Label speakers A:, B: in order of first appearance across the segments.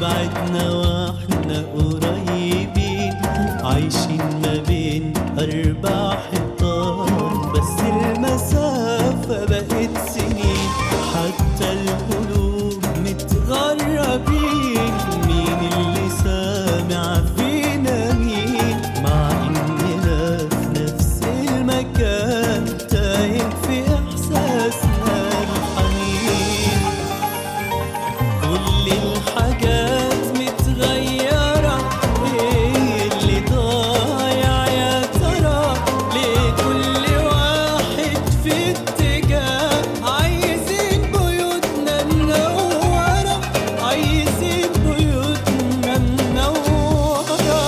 A: بعدنا واحنا قريبين عايشين ما بين أربع حيطان بس المسافة بقت سنين حتى القلوب متغربين مين اللي سامع فينا مين مع إننا في نفس المكان تايه في إحساسنا الحنين كل الحاجات متغيرة ايه اللي ضايع يا ترى ليه كل واحد في اتجاه عايزين بيوتنا منورة عايزين بيوتنا منورة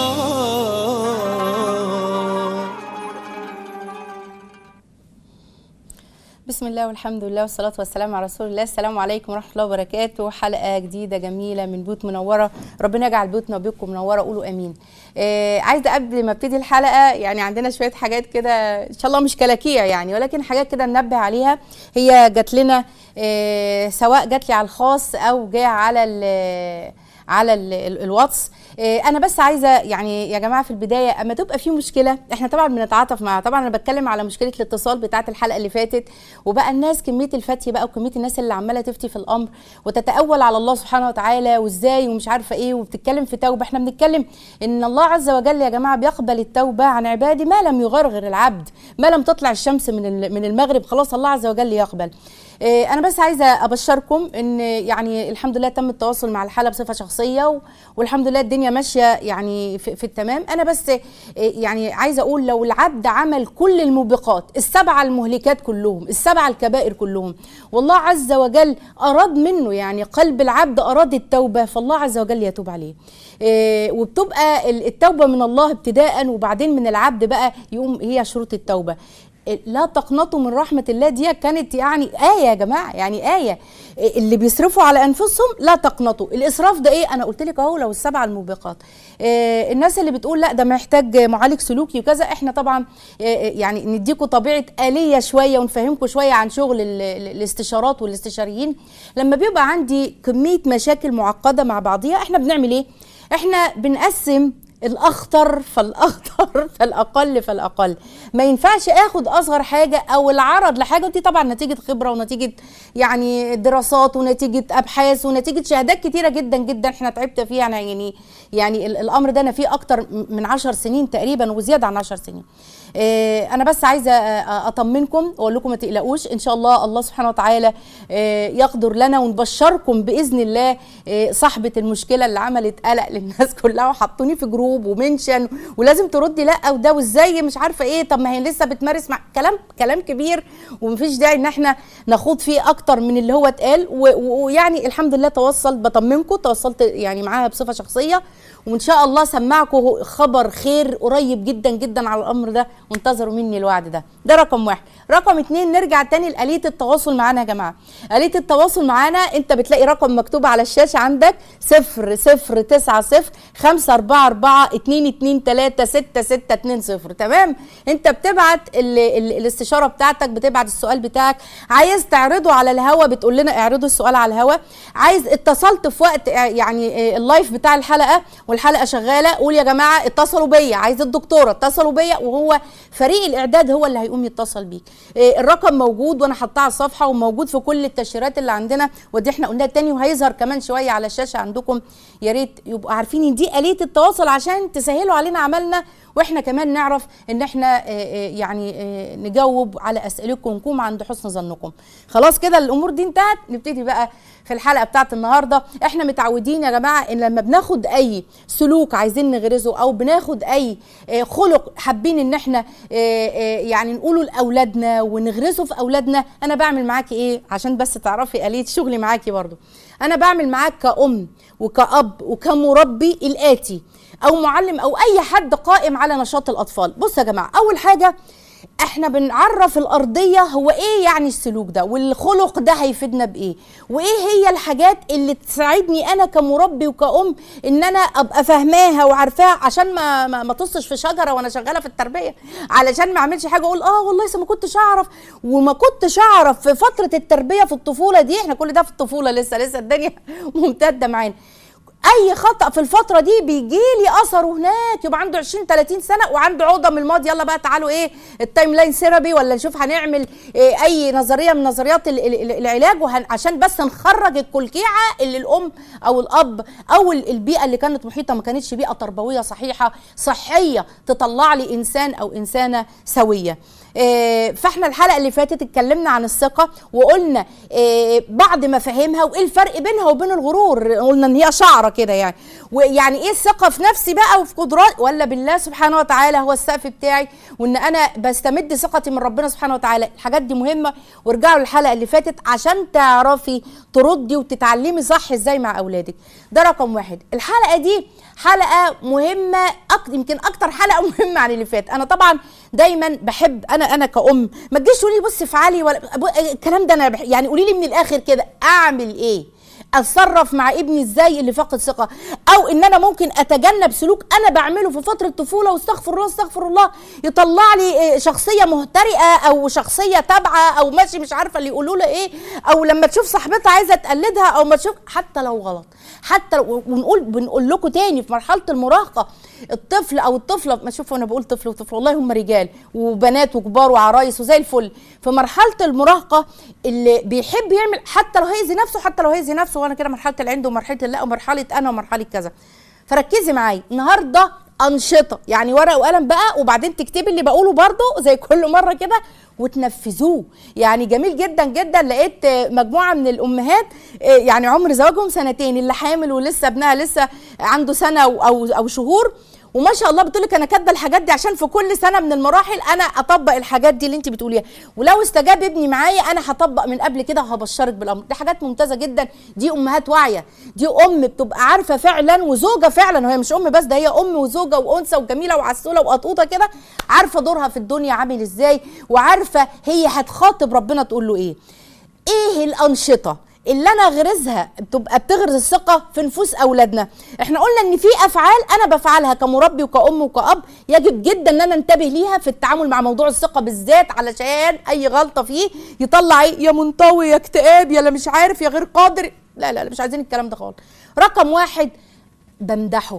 B: بسم الله والحمد لله والصلاة والسلام على رسول الله السلام عليكم ورحمة الله وبركاته حلقة جديدة جميلة من بيوت منورة ربنا يجعل بيوتنا وبيوتكم منورة قولوا أمين آه عايزة قبل ما ابتدي الحلقة يعني عندنا شوية حاجات كده إن شاء الله مش كلاكيع يعني ولكن حاجات كده ننبه عليها هي جات لنا آه سواء جات لي على الخاص أو جاء على ال على ال ال الواتس آه، انا بس عايزه يعني يا جماعه في البدايه اما تبقى في مشكله احنا طبعا بنتعاطف معاها طبعا انا بتكلم على مشكله الاتصال بتاعه الحلقه اللي فاتت وبقى الناس كميه الفتي بقى وكميه الناس اللي عماله تفتي في الامر وتتاول على الله سبحانه وتعالى وازاي ومش عارفه ايه وبتتكلم في توبه احنا بنتكلم ان الله عز وجل يا جماعه بيقبل التوبه عن عباده ما لم يغرغر العبد ما لم تطلع الشمس من ال- من المغرب خلاص الله عز وجل يقبل إيه، انا بس عايزه ابشركم ان يعني الحمد لله تم التواصل مع الحاله بصفه شخصيه و- والحمد لله الدنيا ماشيه يعني في, في التمام انا بس إيه، يعني عايزه اقول لو العبد عمل كل الموبقات السبعه المهلكات كلهم السبعه الكبائر كلهم والله عز وجل اراد منه يعني قلب العبد اراد التوبه فالله عز وجل يتوب عليه إيه، وبتبقى ال- التوبه من الله ابتداء وبعدين من العبد بقى يقوم هي شروط التوبه لا تقنطوا من رحمة الله دي كانت يعني آية يا جماعة يعني آية اللي بيصرفوا على أنفسهم لا تقنطوا الإسراف ده إيه أنا قلت لك أهو لو السبعة الموبقات آه، الناس اللي بتقول لا ده محتاج معالج سلوكي وكذا إحنا طبعا آه، يعني نديكوا طبيعة آلية شوية ونفهمكم شوية عن شغل ال- ال- الاستشارات والاستشاريين لما بيبقى عندي كمية مشاكل معقدة مع بعضيها إحنا بنعمل إيه إحنا بنقسم الاخطر فالاخطر فالاقل فالاقل ما ينفعش اخد اصغر حاجه او العرض لحاجه ودي طبعا نتيجه خبره ونتيجه يعني دراسات ونتيجه ابحاث ونتيجه شهادات كتيره جدا جدا احنا تعبت فيها أنا يعني يعني ال- الامر ده انا فيه اكتر من عشر سنين تقريبا وزياده عن عشر سنين آه، انا بس عايزه آه، اطمنكم واقول لكم ما تقلقوش ان شاء الله الله سبحانه وتعالى آه، يقدر لنا ونبشركم باذن الله آه، صاحبه المشكله اللي عملت قلق للناس كلها وحطوني في جروب ومنشن ولازم تردي لا وده وازاي مش عارفه ايه طب ما هي لسه بتمارس مع كلام كلام كبير ومفيش داعي ان احنا نخوض فيه اكتر من اللي هو اتقال و- و- ويعني الحمد لله تواصلت بطمنكم تواصلت يعني معاها بصفه شخصيه وان شاء الله سمعكم خبر خير قريب جدا جدا على الامر ده وانتظروا مني الوعد ده ده رقم واحد رقم اتنين نرجع تاني لآلية التواصل معانا يا جماعة آلية التواصل معانا انت بتلاقي رقم مكتوب على الشاشة عندك صفر صفر تسعة صفر خمسة أربعة أربعة اتنين اتنين تلاتة ستة ستة اتنين صفر تمام انت بتبعت ال ال الاستشارة بتاعتك بتبعت السؤال بتاعك عايز تعرضه على الهوا بتقول لنا اعرضوا السؤال على الهوا عايز اتصلت في وقت آه، يعني آه، اللايف بتاع الحلقة والحلقة شغالة قول يا جماعة اتصلوا بيا عايز الدكتورة اتصلوا بيا وهو فريق الاعداد هو اللي هيقوم يتصل بيك آه، الرقم موجود وانا حاطاه على الصفحة وموجود في كل التشيرات اللي عندنا ودي احنا قلناها تاني وهيظهر كمان شوية على الشاشة عندكم يا ريت يبقوا عارفين ان دي آلية التواصل عشان تسهلوا علينا عملنا واحنا كمان نعرف ان احنا آه، آه، يعني آه، نجاوب على اسئلتكم ونكون عند حسن ظنكم خلاص كده الامور دي انتهت نبتدي بقى في الحلقه بتاعت النهارده احنا متعودين يا جماعه ان لما بناخد اي سلوك عايزين نغرزه او بناخد اي آه، خلق حابين ان احنا آه، آه، يعني نقوله لاولادنا ونغرسه في اولادنا انا بعمل معاكي ايه عشان بس تعرفي اليه شغلي معاكي برضو انا بعمل معاك كأم وكأب وكمربي الآتي أو معلم أو أي حد قائم على نشاط الأطفال بص يا جماعة أول حاجة احنا بنعرف الارضيه هو ايه يعني السلوك ده والخلق ده هيفيدنا بايه وايه هي الحاجات اللي تساعدني انا كمربي وكأم ان انا ابقى فاهماها وعارفاها عشان ما ما, ما تصش في شجره وانا شغاله في التربيه علشان ما اعملش حاجه اقول اه والله لسه ما كنتش اعرف وما كنتش اعرف في فتره التربيه في الطفوله دي احنا كل ده في الطفوله لسه لسه الدنيا ممتده معانا اي خطا في الفتره دي بيجي لي اثره هناك يبقى عنده 20 30 سنه وعنده عقده من الماضي يلا بقى تعالوا ايه التايم لاين ثيرابي ولا نشوف هنعمل إيه اي نظريه من نظريات ال- ال- ال- العلاج وهن عشان بس نخرج الكلكيعه اللي الام او الاب او ال- البيئه اللي كانت محيطه ما كانتش بيئه تربويه صحيحه صحيه تطلع لي انسان او انسانه سويه إيه، فاحنا الحلقه اللي فاتت اتكلمنا عن الثقه وقلنا إيه، بعض مفاهيمها وايه الفرق بينها وبين الغرور قلنا ان هي شعره كده يعني ويعني ايه الثقه في نفسي بقى وفي قدرات ولا بالله سبحانه وتعالى هو السقف بتاعي وان انا بستمد ثقتي من ربنا سبحانه وتعالى الحاجات دي مهمه وارجعوا للحلقه اللي فاتت عشان تعرفي تردي وتتعلمي صح ازاي مع اولادك ده رقم واحد الحلقه دي حلقه مهمه أك... يمكن اكتر حلقه مهمه عن اللي فات انا طبعا دايما بحب انا انا كأم ما تجيش تقولي بصي افعلي ولا أبو- الكلام ده انا بح... يعني قولي لي من الاخر كده اعمل ايه اتصرف مع ابني ازاي اللي فاقد ثقه او ان انا ممكن اتجنب سلوك انا بعمله في فتره الطفوله واستغفر الله استغفر الله يطلع لي إيه، شخصيه مهترئه او شخصيه تابعه او ماشي مش عارفه اللي يقولوا لها ايه او لما تشوف صاحبتها عايزه تقلدها او ما تشوف حتى لو غلط حتى لو ونقول بنقول لكم تاني في مرحله المراهقه الطفل او الطفله ما شوفوا انا بقول طفل وطفل والله هم رجال وبنات وكبار وعرايس وزي الفل في مرحله المراهقه اللي بيحب يعمل حتى لو هيأذي نفسه حتى لو هيأذي نفسه وانا كده مرحله العند ومرحله اللا ومرحله انا ومرحله كذا فركزي معايا النهارده انشطه يعني ورقه وقلم بقى وبعدين تكتبي اللي بقوله برضه زي كل مره كده وتنفذوه يعني جميل جدا جدا لقيت آه، مجموعه من الامهات آه، يعني عمر زواجهم سنتين اللي حامل ولسه ابنها لسه عنده سنه او او, أو شهور وما شاء الله بتقول لك انا كاتبه الحاجات دي عشان في كل سنه من المراحل انا اطبق الحاجات دي اللي انت بتقوليها ولو استجاب ابني معايا انا هطبق من قبل كده وهبشرك بالامر دي حاجات ممتازه جدا دي امهات واعيه دي ام بتبقى عارفه فعلا وزوجه فعلا وهي مش ام بس ده هي ام وزوجه وانثى وجميله وعسوله وقطوطه كده عارفه دورها في الدنيا عامل ازاي وعارفه هي هتخاطب ربنا تقول له ايه ايه الانشطه اللي انا اغرزها بتبقى بتغرز الثقه في نفوس اولادنا احنا قلنا ان في افعال انا بفعلها كمربي وكأم وكأب يجب جدا ان انا انتبه ليها في التعامل مع موضوع الثقه بالذات علشان اي غلطه فيه يطلع ايه يا منطوي يا اكتئاب يا لا مش عارف يا غير قادر لا لا لا مش عايزين الكلام ده خالص رقم واحد بمدحه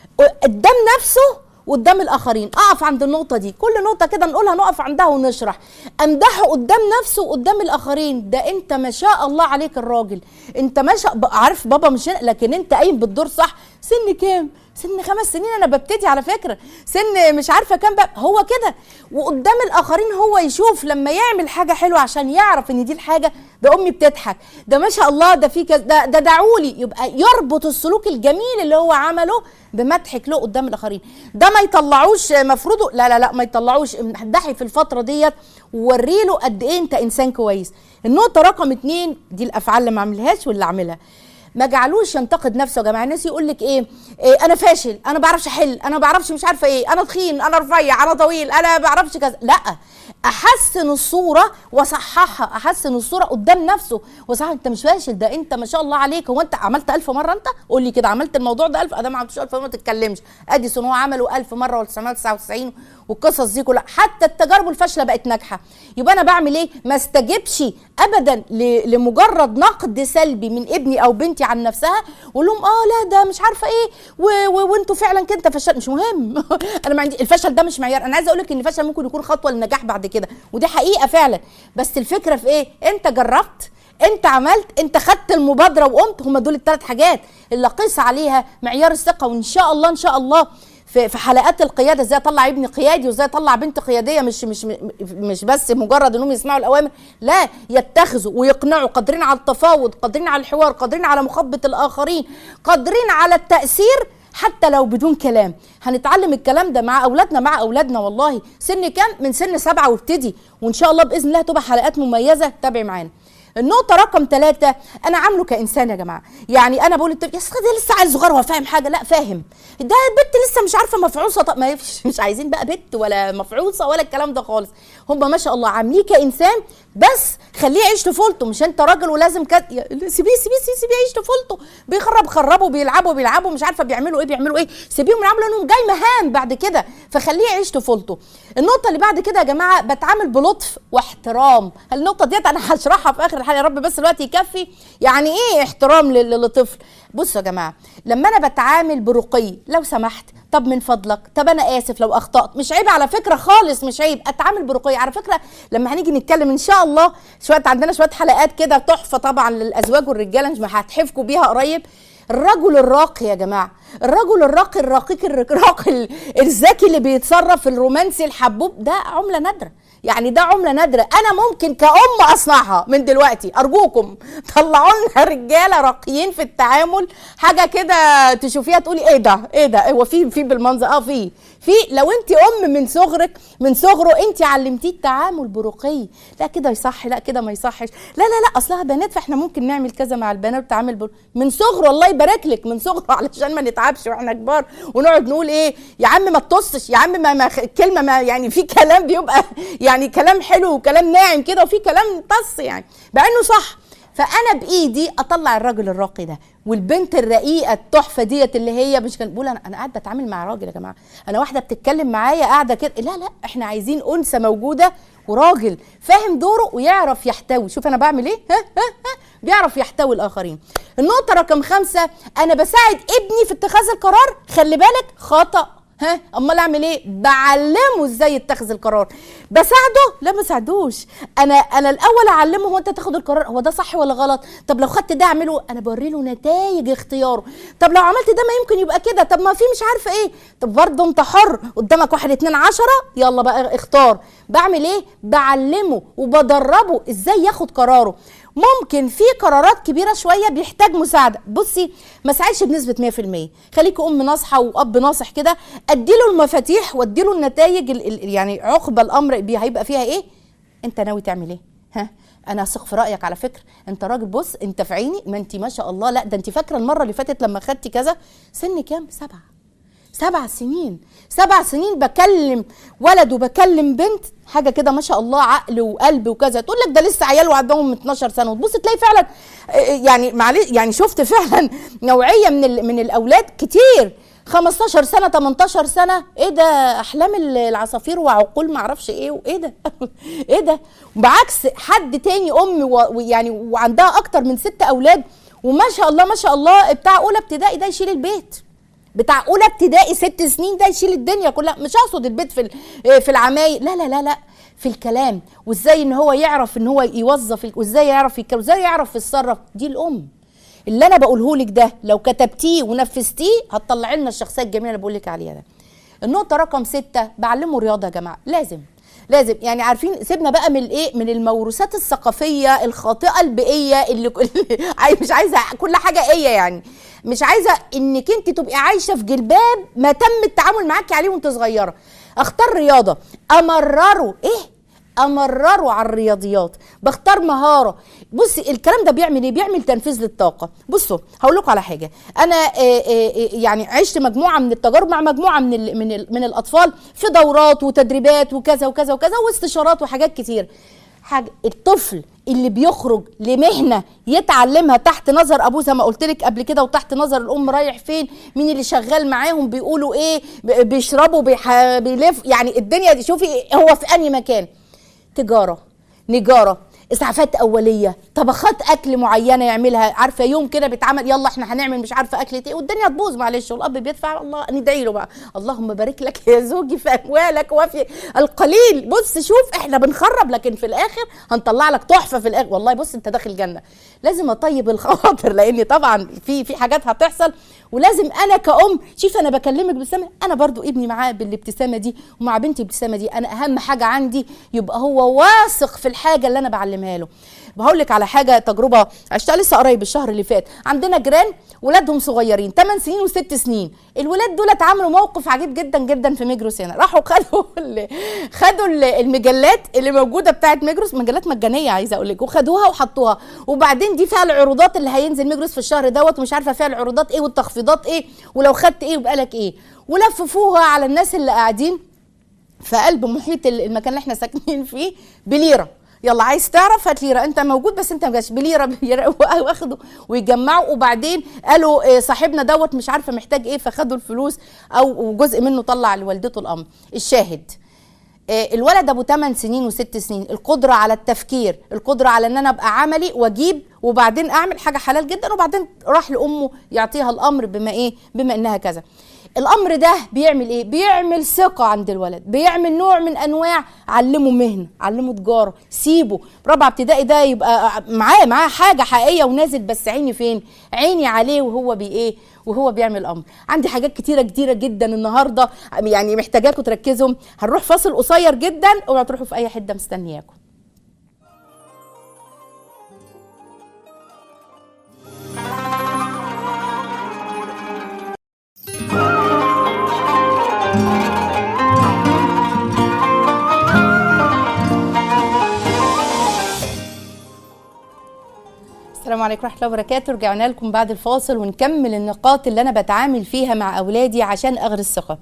B: قدام نفسه وقدام الاخرين اقف عند النقطه دي كل نقطه كده نقولها نقف عندها ونشرح امدحه قدام نفسه وقدام الاخرين ده انت ما شاء الله عليك الراجل انت ما شاء ب- عارف بابا مش هنا، لكن انت قايم بالدور صح سن كام سن خمس سنين انا ببتدي على فكره سن مش عارفه كام بقى هو كده وقدام الاخرين هو يشوف لما يعمل حاجه حلوه عشان يعرف ان دي الحاجه ده امي بتضحك ده ما شاء الله ده في كذا ده ده دعولي يبقى يربط السلوك الجميل اللي هو عمله بمدحك له قدام الاخرين ده ما يطلعوش مفروضه لا لا لا ما يطلعوش امدحي في الفتره ديت ووري له قد ايه انت انسان كويس النقطه رقم اتنين دي الافعال اللي ما عملهاش واللي عاملها ما جعلوش ينتقد نفسه يا جماعه الناس يقول لك ايه, إيه انا فاشل انا ما بعرفش احل انا ما بعرفش مش عارفه ايه انا تخين انا رفيع انا طويل انا ما بعرفش كذا لا احسن الصوره واصححها احسن الصوره قدام نفسه وصح انت مش فاشل ده انت ما شاء الله عليك هو انت عملت ألف مره انت قول لي كده عملت الموضوع ده ألف انا ما عملتوش ألف مره ما تتكلمش اديسون هو عمله ألف مره و999 والقصص دي كلها حتى التجارب الفاشله بقت ناجحه يبقى انا بعمل ايه ما استجبش ابدا ل- لمجرد نقد سلبي من ابني او بنتي عن نفسها واقول لهم اه لا ده مش عارفه ايه و- و- وانتوا فعلا كده فشل مش مهم انا ما عندي الفشل ده مش معيار انا عايزه اقول لك ان الفشل ممكن يكون خطوه للنجاح بعد كده ودي حقيقه فعلا بس الفكره في ايه انت جربت انت عملت انت خدت المبادره وقمت هم دول الثلاث حاجات اللي قيس عليها معيار الثقه وان شاء الله ان شاء الله في في حلقات القياده ازاي اطلع ابني قيادي وازاي اطلع بنت قياديه مش مش مش بس مجرد انهم يسمعوا الاوامر لا يتخذوا ويقنعوا قادرين على التفاوض قادرين على الحوار قادرين على مخاطبه الاخرين قادرين على التاثير حتى لو بدون كلام هنتعلم الكلام ده مع اولادنا مع اولادنا والله سن كام من سن سبعة وابتدي وان شاء الله باذن الله تبقى حلقات مميزه تابعي معانا النقطة رقم ثلاثة أنا عامله كإنسان يا جماعة، يعني أنا بقول للطفل يا أخي ده لسه عيل صغير هو فاهم حاجة؟ لا فاهم، ده البت لسه مش عارفة مفعوصة طب ما فيش مش عايزين بقى بت ولا مفعوصة ولا الكلام ده خالص، هم ما شاء الله عامليه كإنسان بس خليه يعيش طفولته مش أنت راجل ولازم كد... يا- سيبيه سيبيه سيبيه سيبيه يعيش طفولته، بيخرب خربوا بيلعبوا بيلعبوا مش عارفة بيعملوا إيه بيعملوا إيه، سيبيهم يلعبوا لأنهم جاي مهام بعد كده، فخليه يعيش طفولته. النقطة اللي بعد كده يا جماعة بتعامل بلطف واحترام، النقطة ديت أنا هشرحها في آخر الحلقه يا رب بس الوقت يكفي يعني ايه احترام لل- للطفل بصوا يا جماعه لما انا بتعامل برقي لو سمحت طب من فضلك طب انا اسف لو اخطات مش عيب على فكره خالص مش عيب اتعامل برقي على فكره لما هنيجي نتكلم ان شاء الله شويه عندنا شويه حلقات كده تحفه طبعا للازواج والرجاله مش هتحفكوا بيها قريب الرجل الراقي يا جماعه الرجل الراقي الرقيق الراقي الذكي اللي بيتصرف الرومانسي الحبوب ده عمله نادره يعني ده عمله نادره انا ممكن كأم اصنعها من دلوقتي ارجوكم طلعوا لنا رجاله راقيين في التعامل حاجه كده تشوفيها تقولي ايه ده ايه ده هو في في بالمنظر اه في في لو انت ام من صغرك من صغره انت علمتيه التعامل برقي لا كده يصح لا كده ما يصحش لا لا لا اصلها بنات فاحنا ممكن نعمل كذا مع البنات وتعامل بر... من صغره الله يبارك لك من صغره علشان ما نتعبش واحنا كبار ونقعد نقول ايه يا عم ما تطصش يا عم ما, ما الكلمه ما يعني في كلام بيبقى يعني كلام حلو وكلام ناعم كده وفي كلام طص يعني مع انه صح فانا بايدي اطلع الراجل الراقي ده والبنت الرقيقه التحفه ديت اللي هي مش كان بقول انا انا قاعده بتعامل مع راجل يا جماعه انا واحده بتتكلم معايا قاعده كده لا لا احنا عايزين انثى موجوده وراجل فاهم دوره ويعرف يحتوي شوف انا بعمل ايه ها ها ها بيعرف يحتوي الاخرين النقطه رقم خمسة انا بساعد ابني في اتخاذ القرار خلي بالك خطأ ها امال اعمل ايه بعلمه ازاي يتخذ القرار بساعده لا ما ساعدوش انا انا الاول اعلمه هو انت تاخد القرار هو ده صح ولا غلط طب لو خدت ده اعمله انا بوري له نتائج اختياره طب لو عملت ده ما يمكن يبقى كده طب ما في مش عارفه ايه طب برضه انت حر قدامك واحد اتنين عشرة يلا بقى اختار بعمل ايه بعلمه وبدربه ازاي ياخد قراره ممكن في قرارات كبيره شويه بيحتاج مساعده بصي ما ساعدش بنسبه 100% خليكي ام ناصحه واب ناصح كده اديله المفاتيح واديله النتائج ال- ال- يعني عقبه الامر بي- هيبقى فيها ايه انت ناوي تعمل ايه ها انا اثق في رايك على فكره انت راجل بص انت في عيني ما انت ما شاء الله لا ده انت فاكره المره اللي فاتت لما خدتي كذا سن كام سبعه سبع سنين سبع سنين بكلم ولد وبكلم بنت حاجه كده ما شاء الله عقل وقلب وكذا تقول لك ده لسه عيال وعندهم 12 سنه وتبص تلاقي فعلا آه، يعني معلش يعني شفت فعلا نوعيه من ال- من الاولاد كتير 15 سنه 18 سنه ايه ده احلام ال- العصافير وعقول ما اعرفش ايه وايه ده ايه ده بعكس حد تاني ام و- ويعني وعندها اكتر من ست اولاد وما شاء الله ما شاء الله بتاع اولى ابتدائي ده يشيل البيت بتاع اولى ابتدائي ست سنين ده يشيل الدنيا كلها مش اقصد البيت في ال- في العمايل لا لا لا لا في الكلام وازاي ان هو يعرف ان هو يوظف ال- وازاي يعرف يتكلم وازاي يعرف يتصرف دي الام اللي انا بقوله لك ده لو كتبتيه ونفذتيه هتطلع لنا الشخصيه الجميله اللي بقول لك عليها ده النقطه رقم ستة بعلمه رياضه يا جماعه لازم لازم يعني عارفين سيبنا بقى من الايه من الموروثات الثقافيه الخاطئه البيئيه اللي اللي عاي- مش عايزه كل حاجه ايه يعني مش عايزه انك انت تبقي عايشه في جلباب ما تم التعامل معاكي عليه وانت صغيره اختار رياضه امرره ايه امرره على الرياضيات بختار مهاره بصي الكلام ده بيعمل ايه بيعمل تنفيذ للطاقه بصوا هقول لكم على حاجه انا آه، آه، آه، يعني عشت مجموعه من التجارب مع مجموعه من ال من ال من الاطفال في دورات وتدريبات وكذا وكذا وكذا واستشارات وحاجات كتير حاجه الطفل اللي بيخرج لمهنه يتعلمها تحت نظر ابوه زي ما قلت لك قبل كده وتحت نظر الام رايح فين مين اللي شغال معاهم بيقولوا ايه ب- بيشربوا بيح... بيلف يعني الدنيا دي شوفي هو في انهي مكان تجاره نجاره اسعافات اوليه طبخات اكل معينه يعملها عارفه يوم كده بيتعمل يلا احنا هنعمل مش عارفه اكله ايه والدنيا تبوظ معلش والاب بيدفع الله ندعي له بقى اللهم بارك لك يا زوجي في اموالك وفي القليل بص شوف احنا بنخرب لكن في الاخر هنطلع لك تحفه في الاخر والله بص انت داخل جنه لازم اطيب الخواطر لان طبعا في في حاجات هتحصل ولازم انا كأم شوف انا بكلمك بابتسامه انا برضو ابني معاه بالابتسامه دي ومع بنتي الابتسامه دي انا اهم حاجه عندي يبقى هو واثق في الحاجه اللي انا بعلمها له بقول لك على حاجه تجربه عشتها لسه قريب الشهر اللي فات عندنا جيران ولادهم صغيرين 8 سنين و6 سنين الولاد دول اتعاملوا موقف عجيب جدا جدا في ميجروس هنا راحوا خدوا ال- خدوا ال- المجلات اللي موجوده بتاعت ميجروس مجلات مجانيه عايزه اقول لك وخدوها وحطوها وبعدين دي فيها العروضات اللي هينزل ميجروس في الشهر دوت ومش عارفه فيها العروضات ايه والتخفيضات ايه ولو خدت ايه يبقى لك ايه ولففوها على الناس اللي قاعدين في قلب محيط ال- المكان اللي احنا ساكنين فيه بليره يلا عايز تعرف هات ليره انت موجود بس انت ما جاش بليره بليره واخدوا ويجمعوا وبعدين قالوا اه، صاحبنا دوت مش عارفه محتاج ايه فخدوا الفلوس او جزء منه طلع لوالدته الامر الشاهد آه، الولد ابو 8 سنين و6 سنين القدره على التفكير القدره على ان انا ابقى عملي واجيب وبعدين اعمل حاجه حلال جدا وبعدين راح لامه يعطيها الامر بما ايه بما انها كذا الامر ده بيعمل ايه بيعمل ثقه عند الولد بيعمل نوع من انواع علمه مهنه علمه تجاره سيبه رابعه ابتدائي ده يبقى معاه معاه حاجه حقيقيه ونازل بس عيني فين عيني عليه وهو بي ايه وهو بيعمل امر عندي حاجات كتيره كتيره جدا النهارده يعني محتاجاكم تركزوا هنروح فاصل قصير جدا اوعوا تروحوا في اي حته مستنياكم السلام عليكم ورحمه الله وبركاته رجعنا لكم بعد الفاصل ونكمل النقاط اللي انا بتعامل فيها مع اولادي عشان اغرس ثقه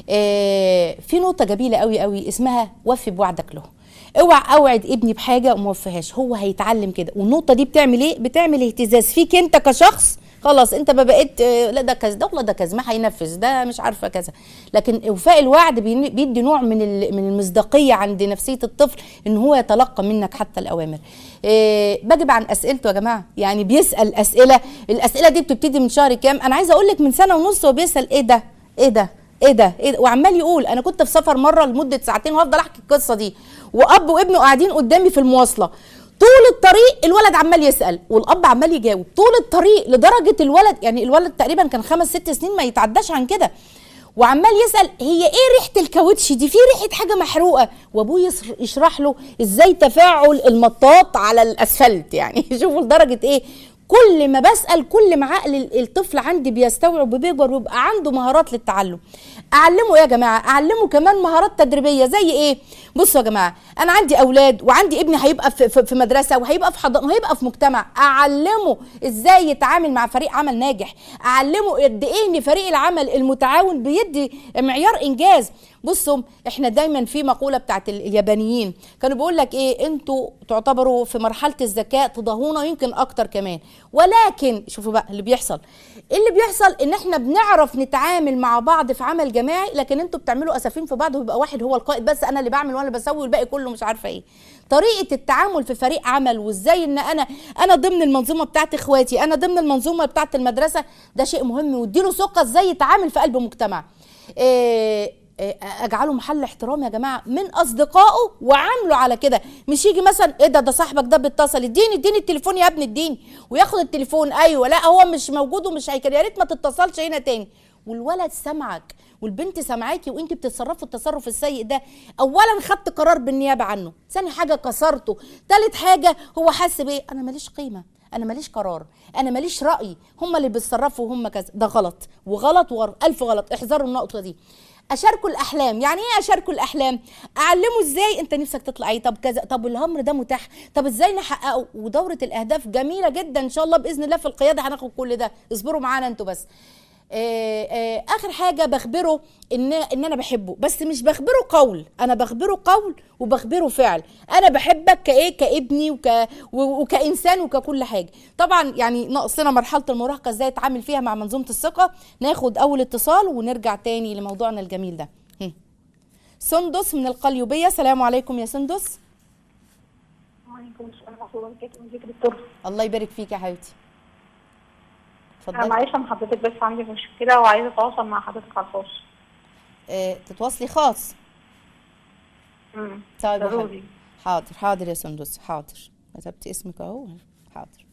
B: آه في نقطه جميله قوي قوي اسمها وفي بوعدك له اوعى اوعد ابني بحاجه وما وفيهاش هو هيتعلم كده والنقطه دي بتعمل ايه بتعمل اهتزاز فيك انت كشخص خلاص انت ما بقيت آه، لا ده كذا ده ولا ده كذا ما هينفذ ده مش عارفه كذا لكن وفاء الوعد بين- بيدي نوع من ال- من المصداقيه عند نفسيه الطفل ان هو يتلقى منك حتى الاوامر إيه بجب عن اسئلته يا جماعه يعني بيسال اسئله الاسئله دي بتبتدي من شهر كام انا عايزه اقول لك من سنه ونص هو بيسال ايه ده ايه ده ايه ده ايه ده وعمال يقول انا كنت في سفر مره لمده ساعتين وهفضل احكي القصه دي واب وابنه قاعدين قدامي في المواصله طول الطريق الولد عمال يسال والاب عمال يجاوب طول الطريق لدرجه الولد يعني الولد تقريبا كان خمس ست سنين ما يتعداش عن كده وعمال يسال هي ايه ريحه الكاوتش دي في ريحه حاجه محروقه وابوه يصر- يشرح له ازاي تفاعل المطاط على الاسفلت يعني شوفوا لدرجه ايه كل ما بسال كل ما عقل ال- الطفل عندي بيستوعب وبيكبر ويبقى عنده مهارات للتعلم اعلمه ايه يا جماعه اعلمه كمان مهارات تدريبيه زي ايه بصوا يا جماعه انا عندي اولاد وعندي ابني هيبقى في, في, في مدرسه وهيبقى في حضانه وهيبقى في مجتمع اعلمه ازاي يتعامل مع فريق عمل ناجح اعلمه قد ايه ان فريق العمل المتعاون بيدي معيار انجاز بصوا احنا دايما في مقوله بتاعت ال- اليابانيين كانوا بيقول لك ايه انتوا تعتبروا في مرحله الذكاء تضاهونا يمكن اكتر كمان ولكن شوفوا بقى اللي بيحصل اللي بيحصل ان احنا بنعرف نتعامل مع بعض في عمل جماعي لكن انتوا بتعملوا اسفين في بعض ويبقى واحد هو القائد بس انا اللي بعمل وانا بسوي والباقي كله مش عارفه ايه طريقه التعامل في فريق عمل وازاي ان انا انا ضمن المنظومه بتاعت اخواتي انا ضمن المنظومه بتاعت المدرسه ده شيء مهم واديله ثقه ازاي يتعامل في قلب مجتمع إيه إيه، اجعله محل احترام يا جماعه من اصدقائه وعامله على كده مش يجي مثلا ايه ده ده صاحبك ده بيتصل اديني اديني التليفون يا ابني اديني وياخد التليفون ايوه لا هو مش موجود ومش هيكلم يا ريت ما تتصلش هنا تاني والولد سمعك والبنت سامعاكي وانت بتتصرفوا التصرف السيء ده اولا خدت قرار بالنيابه عنه ثاني حاجه كسرته ثالث حاجه هو حس بايه انا ماليش قيمه انا ماليش قرار انا ماليش راي هم اللي بيتصرفوا هم كذا ده غلط وغلط وغلط الف غلط احذروا النقطه دي اشاركوا الاحلام يعني ايه اشاركوا الاحلام اعلمه ازاي انت نفسك تطلع ايه طب كذا طب الامر ده متاح طب ازاي نحققه ودوره الاهداف جميله جدا ان شاء الله باذن الله في القياده هناخد كل ده اصبروا معانا انتوا بس آه، آه، اخر حاجه بخبره ان ان انا بحبه بس مش بخبره قول انا بخبره قول وبخبره فعل انا بحبك كايه كابني وك و- وكانسان وككل حاجه طبعا يعني ناقصنا مرحله المراهقه ازاي اتعامل فيها مع منظومه الثقه ناخد اول اتصال ونرجع تاني لموضوعنا الجميل ده هم. سندس من القليوبيه السلام عليكم يا سندس
C: وعليكم السلام ورحمة الله وبركاته ازيك يا دكتور
B: الله يبارك فيك يا حبيبتي
C: انا
B: اتفضلي
C: معلش من حضرتك بس عندي مشكلة وعايزة اتواصل مع حضرتك على الخاص
B: آه، تتواصلي خاص
C: امم
B: طيب يا
C: ضروري.
B: حبيبتي. حاضر حاضر يا سندس حاضر كتبت اسمك اهو حاضر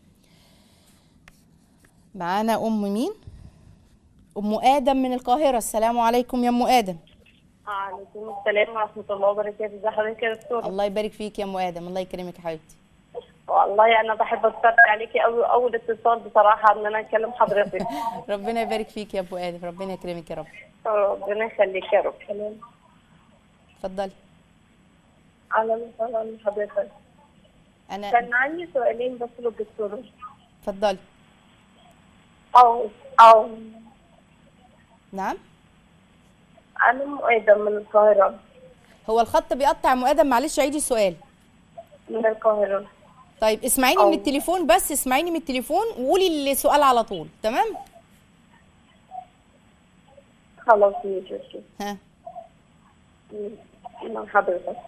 B: معانا ام مين ام ادم من القاهره السلام عليكم يا ام ادم
C: وعليكم السلام ورحمة الله وبركاته ازي حضرتك يا دكتور
B: الله يبارك فيك يا ام ادم الله يكرمك يا حبيبتي
C: والله انا بحب اتفرج عليكي أوي اول اتصال بصراحة ان انا اكلم حضرتك
B: ربنا يبارك فيك يا ابو ادم ربنا يكرمك يا رب
C: ربنا يخليك يا رب
B: اتفضلي
C: اهلا وسهلا بحضرتك
B: انا
C: كان عندي سؤالين بس للدكتور
B: اتفضلي
C: او او
B: نعم
C: انا مؤيدة من القاهرة
B: هو الخط بيقطع يا ام ادم معلش عيدي السؤال
C: من القاهرة
B: طيب اسمعيني
C: أو.
B: من التليفون بس اسمعيني من التليفون وقولي السؤال على طول تمام
C: خلاص ماشي أوكي.
B: ها
C: مع حضرتك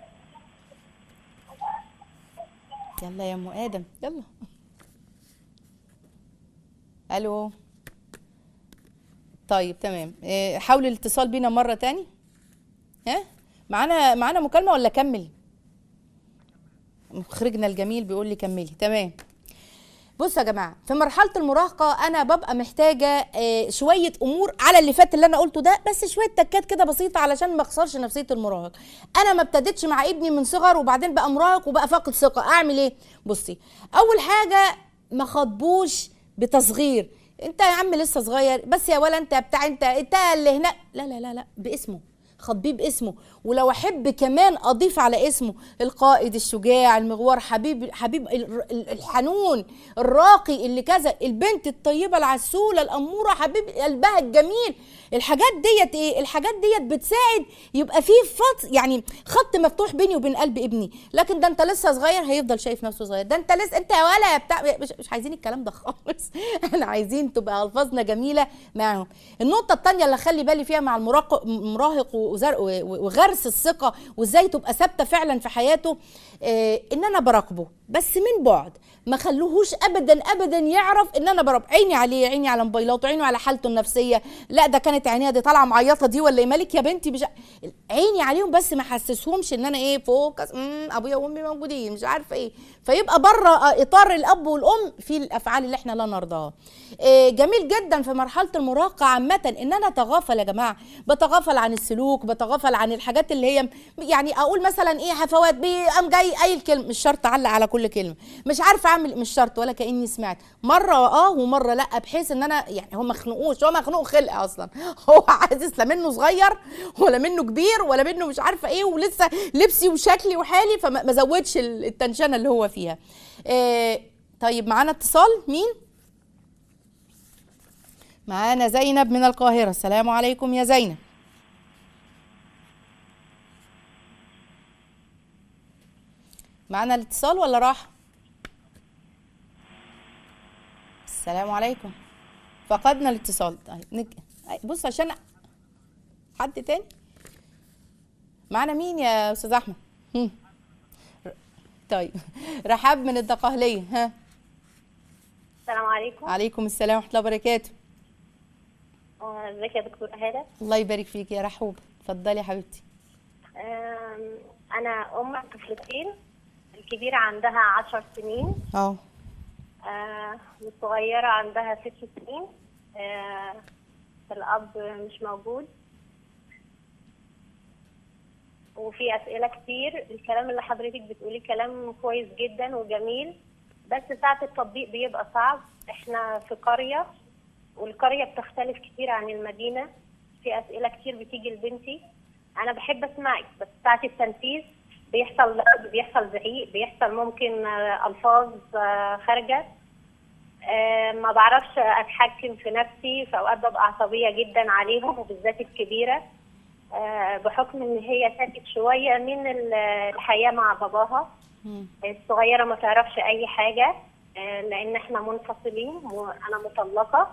B: يلا يا ام ادم يلا الو طيب تمام إيه، حاول الاتصال بينا مره تاني ها معانا معانا مكالمه ولا كمل مخرجنا الجميل بيقول لي كملي تمام بصوا يا جماعه في مرحله المراهقه انا ببقى محتاجه آه، شويه امور على اللي فات اللي انا قلته ده بس شويه تكات كده بسيطه علشان ما اخسرش نفسيه المراهق انا ما ابتديتش مع ابني من صغر وبعدين بقى مراهق وبقى فاقد ثقه اعمل ايه بصي اول حاجه ما خاطبوش بتصغير انت يا عم لسه صغير بس يا ولا انت بتاع انت انت اللي هنا لا لا لا لا باسمه خاطبيه باسمه ولو احب كمان اضيف على اسمه القائد الشجاع المغوار حبيب حبيب ال- ال- الحنون الراقي اللي كذا البنت الطيبه العسوله الاموره حبيب قلبها الجميل الحاجات ديت ايه الحاجات ديت بتساعد يبقى في فط يعني خط مفتوح بيني وبين قلب ابني لكن ده انت لسه صغير هيفضل شايف نفسه صغير ده انت لسه انت يا ولا يا بتاع مش, مش عايزين الكلام ده خالص احنا عايزين تبقى الفاظنا جميله معاهم النقطه الثانيه اللي اخلي بالي فيها مع المراهق المراهق وزر- و- وغرس الثقه وازاي تبقى ثابته فعلا في حياته اه ان انا براقبه بس من بعد ما خلوهوش ابدا ابدا يعرف ان انا براقب عيني عليه عيني على موبايلاته عيني على حالته النفسيه لا ده كانت عينيها دي طالعه معيطه دي ولا ايه مالك يا بنتي مش ع- عيني عليهم بس ما حسسهمش ان انا ايه فوكس امم ابويا وامي موجودين مش عارفه ايه فيبقى بره اطار الاب والام في الافعال اللي احنا لا نرضاها إيه جميل جدا في مرحله المراهقه عامه ان انا اتغافل يا جماعه بتغافل عن السلوك بتغافل عن الحاجات اللي هي يعني اقول مثلا ايه هفوات بيه قام جاي قايل كلمه مش شرط اعلق على كل كلمه مش عارفه اعمل مش شرط ولا كاني سمعت مره اه ومره لا بحيث ان انا يعني هو مخنوقوش هو مخنوق خلق اصلا هو عايز لا منه صغير ولا منه كبير ولا منه مش عارفه ايه ولسه لبسي وشكلي وحالي فما ما زودش ال- التنشنه اللي هو فيها إيه طيب معانا اتصال مين معانا زينب من القاهره السلام عليكم يا زينب معانا الاتصال ولا راح السلام عليكم فقدنا الاتصال طيب نك... أي- بص عشان حد تاني معانا مين يا استاذ احمد هم. ر- طيب رحاب من الدقهليه ها
C: السلام عليكم
B: عليكم السلام ورحمه الله وبركاته
C: آه، ازيك يا دكتور هاله
B: الله يبارك فيك يا رحوب اتفضلي يا حبيبتي
C: آم، انا ام طفلتين الكبيره عندها عشر سنين
B: اه
C: آه، والصغيره عندها ست سنين آه، الاب مش موجود وفي اسئله كتير الكلام اللي حضرتك بتقوليه كلام كويس جدا وجميل بس ساعه التطبيق بيبقى صعب احنا في قريه والقريه بتختلف كتير عن المدينه في اسئله كتير بتيجي لبنتي انا بحب اسمعك بس ساعه التنفيذ بيحصل لعب بيحصل زعيق بيحصل ممكن آه، الفاظ آه، خارجه آه، ما بعرفش اتحكم في نفسي في اوقات ببقى عصبيه جدا عليهم وبالذات الكبيره آه، بحكم ان هي ساكت شويه من ال- الحياه مع باباها
B: مم.
C: الصغيره ما تعرفش اي حاجه آه، لان احنا منفصلين وانا مطلقه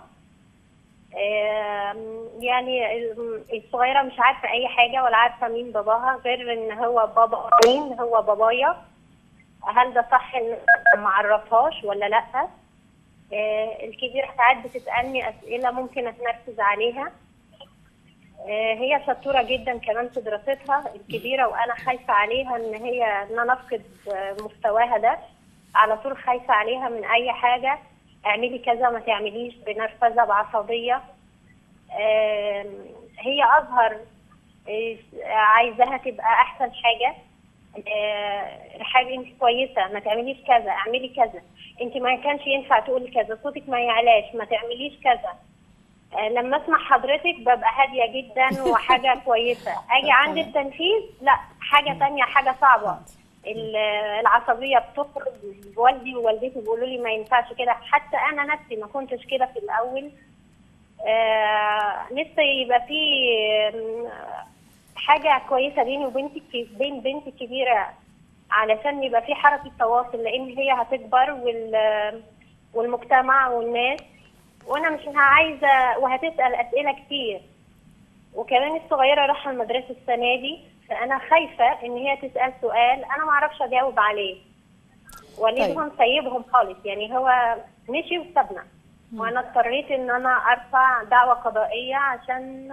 C: آم، يعني ال- الصغيره مش عارفه اي حاجه ولا عارفه مين باباها غير ان هو بابا مين هو بابايا هل ده صح ان أنا ما اعرفهاش ولا لا آه، الكبيره ساعات بتسالني اسئله ممكن اتنرفز عليها آه، هي شطوره جدا كمان في دراستها الكبيره وانا خايفه عليها ان هي ان انا افقد آه، مستواها ده على طول خايفه عليها من اي حاجه اعملي كذا ما تعمليش بنرفزه بعصبيه آم، هي اظهر آه، عايزاها تبقى احسن حاجه آه، رحابي انت كويسه ما تعمليش كذا اعملي كذا انت ما كانش ينفع تقولي كذا صوتك ما يعلاش ما تعمليش كذا آه، لما اسمع حضرتك ببقى هاديه جدا وحاجه كويسه اجي عند التنفيذ لا حاجه تانية حاجه صعبه ال- العصبيه بتخرج والدي ووالدتي بيقولوا لي ما ينفعش كده حتى انا نفسي ما كنتش كده في الاول آه نفسي يبقى في آم، حاجه كويسه بيني وبنتي بين بنتي الكبيره علشان يبقى في حركه تواصل لان هي هتكبر وال والمجتمع والناس وانا مش عايزه وهتسال اسئله كتير وكمان الصغيره رايحه المدرسه السنه دي فانا خايفه ان هي تسال سؤال انا ما اعرفش اجاوب عليه والدهم سيبهم خالص يعني هو مشي وسابنا وانا اضطريت ان انا ارفع دعوه قضائيه عشان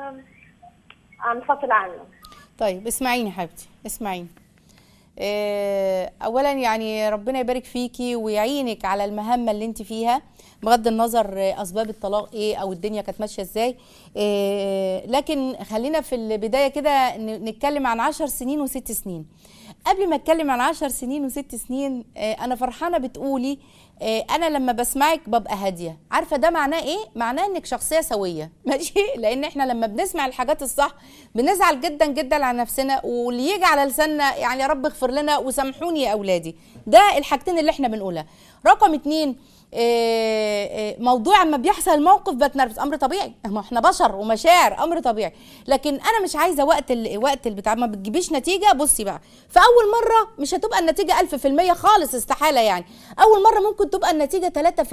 C: انفصل عنه
B: طيب اسمعيني يا حبيبتي اسمعيني آه، اولا يعني ربنا يبارك فيكي ويعينك على المهمه اللي انت فيها بغض النظر آه، اسباب الطلاق ايه او الدنيا كانت ماشيه ازاي آه، لكن خلينا في البدايه كده ن- نتكلم عن عشر سنين وست سنين قبل ما اتكلم عن عشر سنين وست سنين آه، انا فرحانه بتقولي آه، انا لما بسمعك ببقى هاديه عارفه ده معناه ايه معناه انك شخصيه سويه ماشي لان احنا لما بنسمع الحاجات الصح بنزعل جدا جدا على نفسنا واللي يجي على لساننا يعني يا رب اغفر لنا وسامحوني يا اولادي ده الحاجتين اللي احنا بنقولها رقم اتنين آه، آه، موضوع اما بيحصل الموقف بتنرفز امر طبيعي ما احنا بشر ومشاعر امر طبيعي لكن انا مش عايزه وقت ال... وقت البتاع ما بتجيبيش نتيجه بصي بقى فاول مره مش هتبقى النتيجه 1000% خالص استحاله يعني اول مره ممكن تبقى النتيجه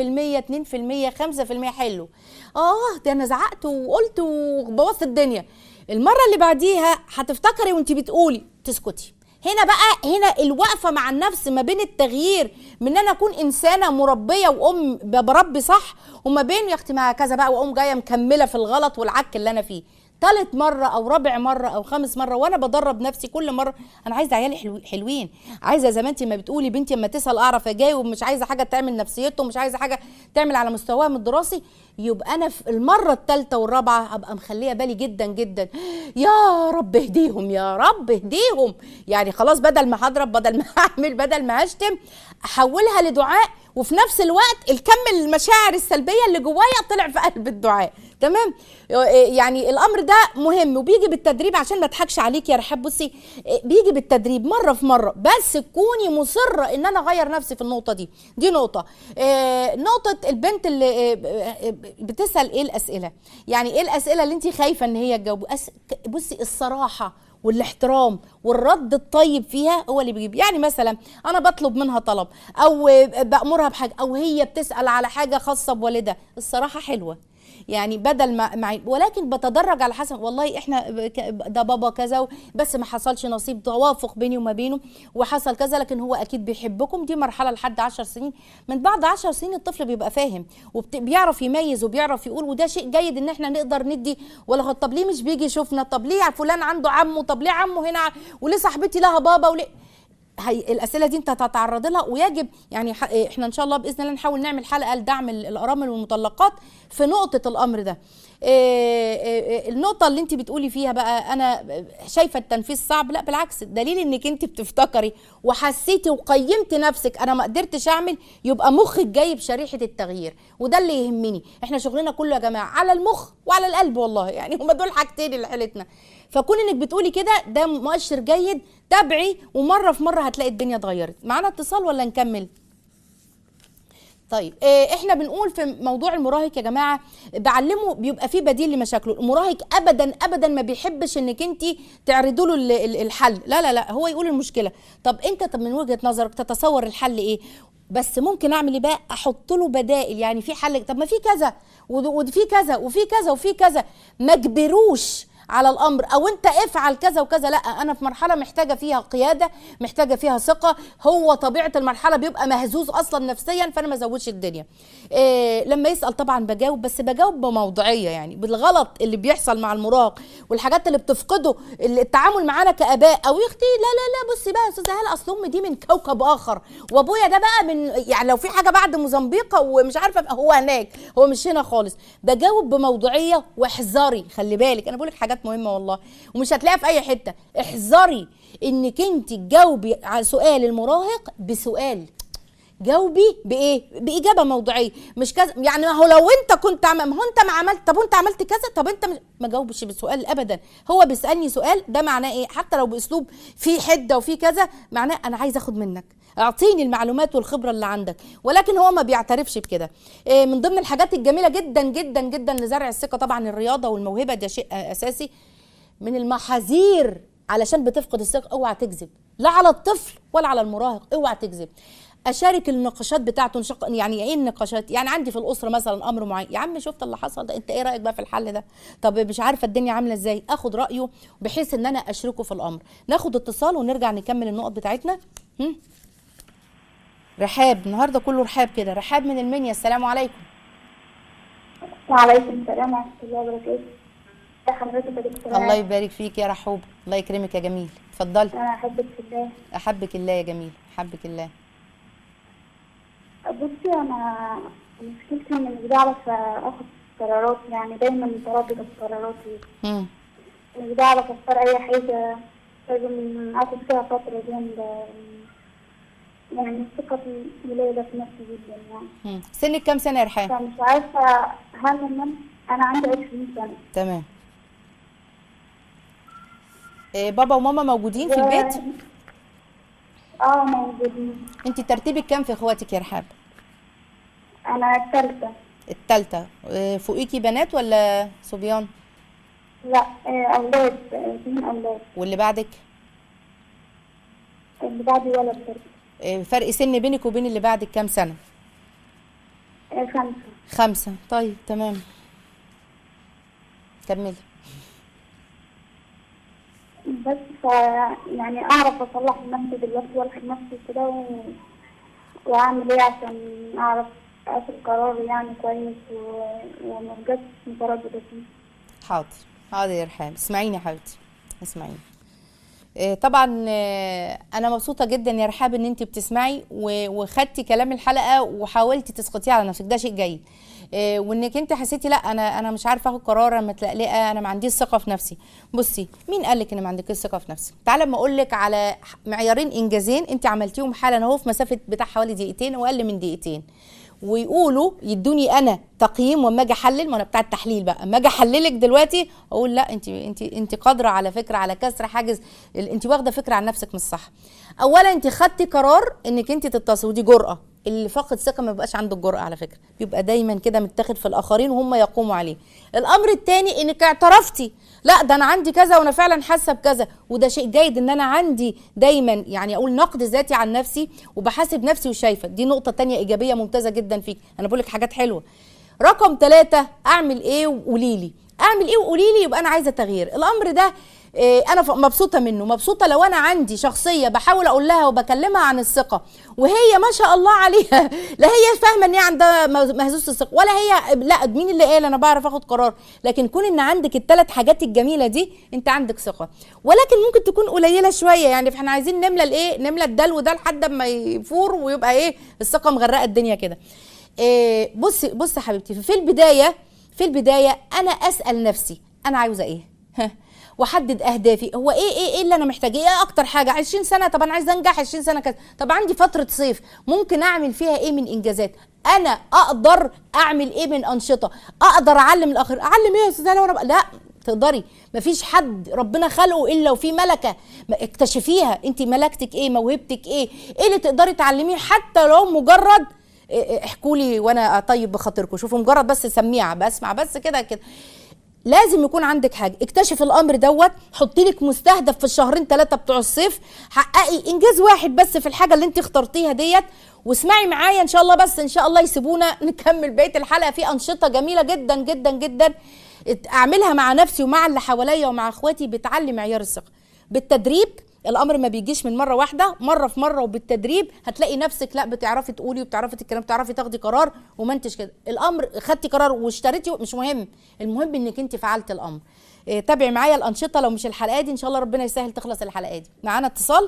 B: 3% 2% 5% حلو اه ده انا زعقت وقلت وبوظت الدنيا المره اللي بعديها هتفتكري وانت بتقولي تسكتي هنا بقى هنا الوقفه مع النفس ما بين التغيير من ان انا اكون انسانه مربيه وام بربي صح وما بين يا اختي ما كذا بقى واقوم جايه مكمله في الغلط والعك اللي انا فيه تالت مرة أو رابع مرة أو خامس مرة وأنا بدرب نفسي كل مرة أنا عايزة عيالي حلو حلوين عايزة زي ما أنت ما بتقولي بنتي أما تسأل أعرف أجاوب مش عايزة حاجة تعمل نفسيته مش عايزة حاجة تعمل على مستواهم الدراسي يبقى أنا في المرة الثالثة والرابعة أبقى مخلية بالي جدا جدا يا رب اهديهم يا رب اهديهم يعني خلاص بدل ما هضرب بدل ما هعمل بدل ما هشتم أحولها لدعاء وفي نفس الوقت الكم المشاعر السلبيه اللي جوايا طلع في قلب الدعاء تمام يعني الامر ده مهم وبيجي بالتدريب عشان ما اضحكش عليك يا رحاب بصي بيجي بالتدريب مره في مره بس تكوني مصره ان انا اغير نفسي في النقطه دي دي نقطه آه، نقطه البنت اللي آه، بتسال ايه الاسئله يعني ايه الاسئله اللي انت خايفه ان هي تجاوب أس- بصي الصراحه والاحترام والرد الطيب فيها هو اللي بيجيب يعني مثلا انا بطلب منها طلب او بامرها بحاجه او هي بتسال على حاجه خاصه بوالدها الصراحه حلوه يعني بدل ما مع ولكن بتدرج على حسب والله احنا ك- ده بابا كذا بس ما حصلش نصيب توافق بيني وما بينه وحصل كذا لكن هو اكيد بيحبكم دي مرحله لحد عشر سنين من بعد عشر سنين الطفل بيبقى فاهم وبيعرف يميز وبيعرف يقول وده شيء جيد ان احنا نقدر ندي ولا هو طب ليه مش بيجي يشوفنا طب ليه فلان عنده عمه طب ليه عمه هنا ع- وليه صاحبتي لها بابا وليه هي الاسئله دي انت هتتعرض لها ويجب يعني ح- احنا ان شاء الله باذن الله نحاول نعمل حلقه لدعم ال- الارامل والمطلقات في نقطه الامر ده إيه إيه النقطه اللي انت بتقولي فيها بقى انا شايفه التنفيذ صعب لا بالعكس دليل انك انت بتفتكري وحسيتي وقيمتي نفسك انا ما قدرتش اعمل يبقى مخك جايب شريحه التغيير وده اللي يهمني احنا شغلنا كله يا جماعه على المخ وعلى القلب والله يعني هما دول حاجتين اللي حيلتنا فكون انك بتقولي كده ده مؤشر جيد تابعي ومره في مره هتلاقي الدنيا اتغيرت معانا اتصال ولا نكمل طيب إيه احنا بنقول في موضوع المراهق يا جماعه بعلمه بيبقى فيه بديل لمشاكله المراهق ابدا ابدا ما بيحبش انك انت تعرضوا له ال- ال- الحل لا لا لا هو يقول المشكله طب انت طب من وجهه نظرك تتصور الحل ايه بس ممكن اعمل ايه بقى احط له بدائل يعني في حل طب ما في كذا ود- وفي كذا وفي كذا وفي كذا ما اجبروش على الامر او انت افعل كذا وكذا لا انا في مرحله محتاجه فيها قياده محتاجه فيها ثقه هو طبيعه المرحله بيبقى مهزوز اصلا نفسيا فانا ما ازودش الدنيا إيه لما يسال طبعا بجاوب بس بجاوب بموضوعيه يعني بالغلط اللي بيحصل مع المراهق والحاجات اللي بتفقده التعامل معانا كاباء او يا اختي لا لا لا بصي بقى يا استاذه هلا اصل امي دي من كوكب اخر وابويا ده بقى من يعني لو في حاجه بعد موزمبيق ومش عارفه بقى هو هناك هو مش هنا خالص بجاوب بموضوعيه واحذري خلي بالك انا بقول لك حاجات مهمه والله ومش هتلاقيها في اي حته احذري انك انت تجاوبي على سؤال المراهق بسؤال جاوبي بايه باجابه موضوعيه مش كذا يعني ما هو لو انت كنت عم... ما هو انت ما عملت طب وانت عملت كذا طب انت مش... ما جاوبش بالسؤال ابدا هو بيسالني سؤال ده معناه ايه حتى لو باسلوب فيه حده وفيه كذا معناه انا عايز اخد منك اعطيني المعلومات والخبره اللي عندك ولكن هو ما بيعترفش بكده إيه من ضمن الحاجات الجميله جدا جدا جدا لزرع الثقه طبعا الرياضه والموهبه ده شيء اساسي من المحاذير علشان بتفقد الثقه اوعى تكذب لا على الطفل ولا على المراهق اوعى تكذب اشارك النقاشات بتاعته نشق... يعني ايه النقاشات يعني عندي في الاسره مثلا امر معين يا عم شفت اللي حصل ده انت ايه رايك بقى في الحل ده طب مش عارفه الدنيا عامله ازاي اخد رايه بحيث ان انا اشركه في الامر ناخد اتصال ونرجع نكمل النقط بتاعتنا هم؟ رحاب النهارده كله رحاب كده رحاب من المنيا السلام عليكم
D: وعليكم السلام ورحمة الله وبركاته. يا حضرتك يا دكتورة
B: الله يبارك فيك يا رحوب الله يكرمك يا جميل اتفضلي
D: أنا أحبك في الله.
B: احبك الله يا جميل احبك الله
D: بصي أنا مشكلتي إني مش بعرف آخد قرارات يعني دايما مترددة في قراراتي.
B: هم.
D: مش بعرف أختار أي حاجة لازم آخد فيها فترة جامدة. يعني ثقتي قليلة في نفسي جدا يعني.
B: هم. سنك كام سنه يا رحاب
D: فمش عارفة هل إن أنا- أنا عندي 20 سنة.
B: تمام إيه بابا وماما موجودين في البيت
D: اه موجودين.
B: انت ترتيبك كام في اخواتك يا رحاب
D: أنا التالتة.
B: التالتة إيه فوقيكي بنات ولا صبيان
D: لا آه، أولاد آه، اتنين أولاد.
B: واللي بعدك
D: اللي بعدي ولد برضه.
B: إيه فرق سن بينك وبين اللي بعدك كام سنه
D: آه، خمسة.
B: خمسة طيب تمام كملي
D: بس ف يعني اعرف اصلح نفسي دلوقتي والحق نفسي كده و... واعمل ايه عشان اعرف اخد قرار يعني كويس و... وما ابقاش متردده فيه
B: حاضر حاضر يا رحاب اسمعيني يا حبيبتي اسمعيني إيه، طبعا آه، انا مبسوطه جدا يا رحاب ان انت بتسمعي و- وخدتي كلام الحلقه وحاولتي تسقطيه على نفسك ده شيء جيد إيه، وانك انت حسيتي لا انا انا مش عارفه اخد قرار انا متلقلقه انا ما عنديش ثقه في نفسي بصي مين قال لك ان ما عندكيش ثقه في نفسك تعالى اما اقول لك على معيارين انجازين انت عملتيهم حالا اهو في مسافه بتاع حوالي دقيقتين واقل من دقيقتين ويقولوا يدوني انا تقييم واما اجي احلل ما انا بتاع التحليل بقى اما اجي احللك دلوقتي اقول لا انت انت انت قادره على فكره على كسر حاجز ال- انت واخده فكره عن نفسك مش صح اولا انت خدتي قرار انك انت تتصل ودي جرأه اللي فاقد ثقه ما بيبقاش عنده الجرأه على فكره بيبقى دايما كده متاخد في الاخرين وهم يقوموا عليه الامر الثاني انك اعترفتي لا ده انا عندي كذا وانا فعلا حاسه بكذا وده شيء جيد ان انا عندي دايما يعني اقول نقد ذاتي عن نفسي وبحاسب نفسي وشايفه دي نقطه تانية ايجابيه ممتازه جدا فيك انا بقول لك حاجات حلوه رقم ثلاثة اعمل ايه وقولي لي اعمل ايه وقولي لي يبقى انا عايزه تغيير الامر ده إيه، انا ف- مبسوطه منه مبسوطه لو انا عندي شخصيه بحاول اقول لها وبكلمها عن الثقه وهي ما شاء الله عليها لا هي فاهمه ان هي عندها مه- مهزوزه الثقه ولا هي لا مين اللي قال انا بعرف اخد قرار لكن كون ان عندك الثلاث حاجات الجميله دي انت عندك ثقه ولكن ممكن تكون قليله شويه يعني فاحنا عايزين نملى الايه نملى الدلو ده لحد ما يفور ويبقى ايه الثقه مغرقه الدنيا كده إيه بصي بصي يا حبيبتي في البدايه في البدايه انا اسال نفسي انا عاوزه ايه ها، واحدد اهدافي هو ايه ايه ايه اللي انا محتاجه ايه اكتر حاجه 20 سنه طب انا عايزه انجح 20 سنه كذا طب عندي فتره صيف ممكن اعمل فيها ايه من انجازات انا اقدر اعمل ايه من انشطه اقدر اعلم الاخر اعلم ايه يا استاذه لو انا بقى- لا تقدري مفيش حد ربنا خلقه الا وفي ملكه ما اكتشفيها انت ملكتك ايه موهبتك ايه ايه اللي تقدري تعلميه حتى لو مجرد احكوا لي وانا اطيب بخاطركم شوفوا مجرد بس سميعه بسمع بس كده كده لازم يكون عندك حاجه اكتشف الامر دوت حطي لك مستهدف في الشهرين ثلاثه بتوع الصيف حققي انجاز واحد بس في الحاجه اللي انت اخترتيها ديت واسمعي معايا ان شاء الله بس ان شاء الله يسيبونا نكمل بقيه الحلقه في انشطه جميله جدا جدا جدا ات- اعملها مع نفسي ومع اللي حواليا ومع اخواتي بتعلي معيار الثقه بالتدريب الامر ما بيجيش من مره واحده مره في مره وبالتدريب هتلاقي نفسك لا بتعرفي تقولي وبتعرفي تتكلمي بتعرفي تاخدي قرار وما انتش كده الامر خدتي قرار واشتريتي مش مهم المهم انك انت فعلت الامر إيه تابعي معايا الانشطه لو مش الحلقه دي ان شاء الله ربنا يسهل تخلص الحلقه دي معانا اتصال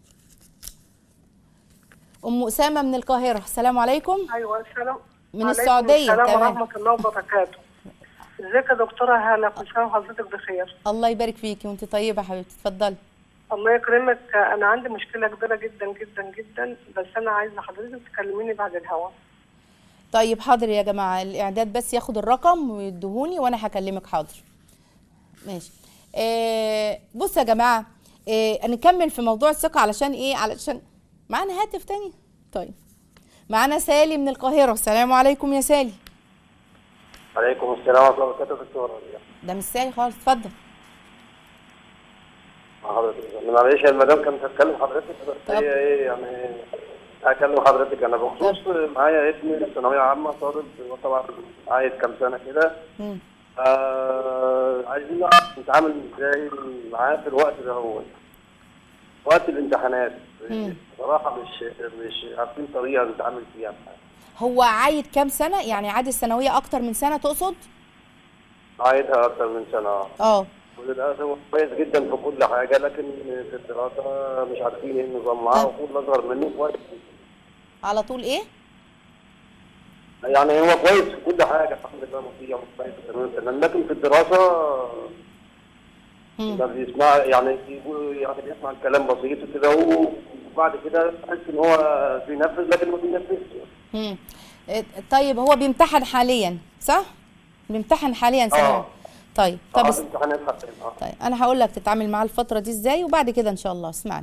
B: ام اسامه من القاهره السلام عليكم
E: ايوه السلام
B: من
E: عليكم
B: السعودية،
E: السلام
B: تمام.
E: ورحمه الله وبركاته ازيك يا دكتوره هاله كل سنه وحضرتك بخير
B: الله يبارك فيكي وانت طيبه يا حبيبتي اتفضلي
E: الله يكرمك انا عندي مشكله كبيره جدا جدا جدا بس انا عايزه حضرتك تكلميني بعد الهوا
B: طيب حاضر يا جماعه الاعداد بس ياخد الرقم ويدهوني وانا هكلمك حاضر ماشي آه بص يا جماعه آه نكمل في موضوع الثقه علشان ايه علشان معانا هاتف تاني طيب معانا سالي من القاهره السلام عليكم يا سالي
F: عليكم السلام ورحمة الله وبركاته دكتور
B: ده مش سالي خالص اتفضل
F: مع حضرتك معلش المدام كانت هتكلم حضرتك بس
B: طب.
F: هي ايه يعني اكلم حضرتك انا بخصوص معايا ابني ثانويه عامه طالب هو طبعا عايز كام سنه كده
B: مم.
F: آه عايزين نعرف نتعامل ازاي معاه في الوقت ده هو وقت الامتحانات
B: مم.
F: صراحه مش مش عارفين طريقه نتعامل فيها
B: هو عايد كام سنه يعني عاد الثانويه اكتر من سنه تقصد
F: عايدها اكتر من سنه آه.
B: اه
F: وللاسف هو كويس جدا في كل حاجه لكن في الدراسه مش عارفين ايه النظام معاه
B: طب.
F: وكل اصغر منه كويس
B: على طول ايه
F: يعني هو كويس في كل حاجه الحمد لله مطيع وكويس تمام تمام لكن في الدراسه
B: مم.
F: ما بيسمع يعني بيقول يعني بيسمع الكلام بسيط كده وبعد كده تحس ان هو بينفذ لكن ما بينفذش
B: مم. إيه، طيب هو بيمتحن حاليا صح بيمتحن حاليا ثانوي
F: آه.
B: طيب طب
F: اه
B: اس-
F: امتحانات حتى اه
B: طيب انا هقول لك تتعامل معاه الفتره دي ازاي وبعد كده ان شاء الله اسمعني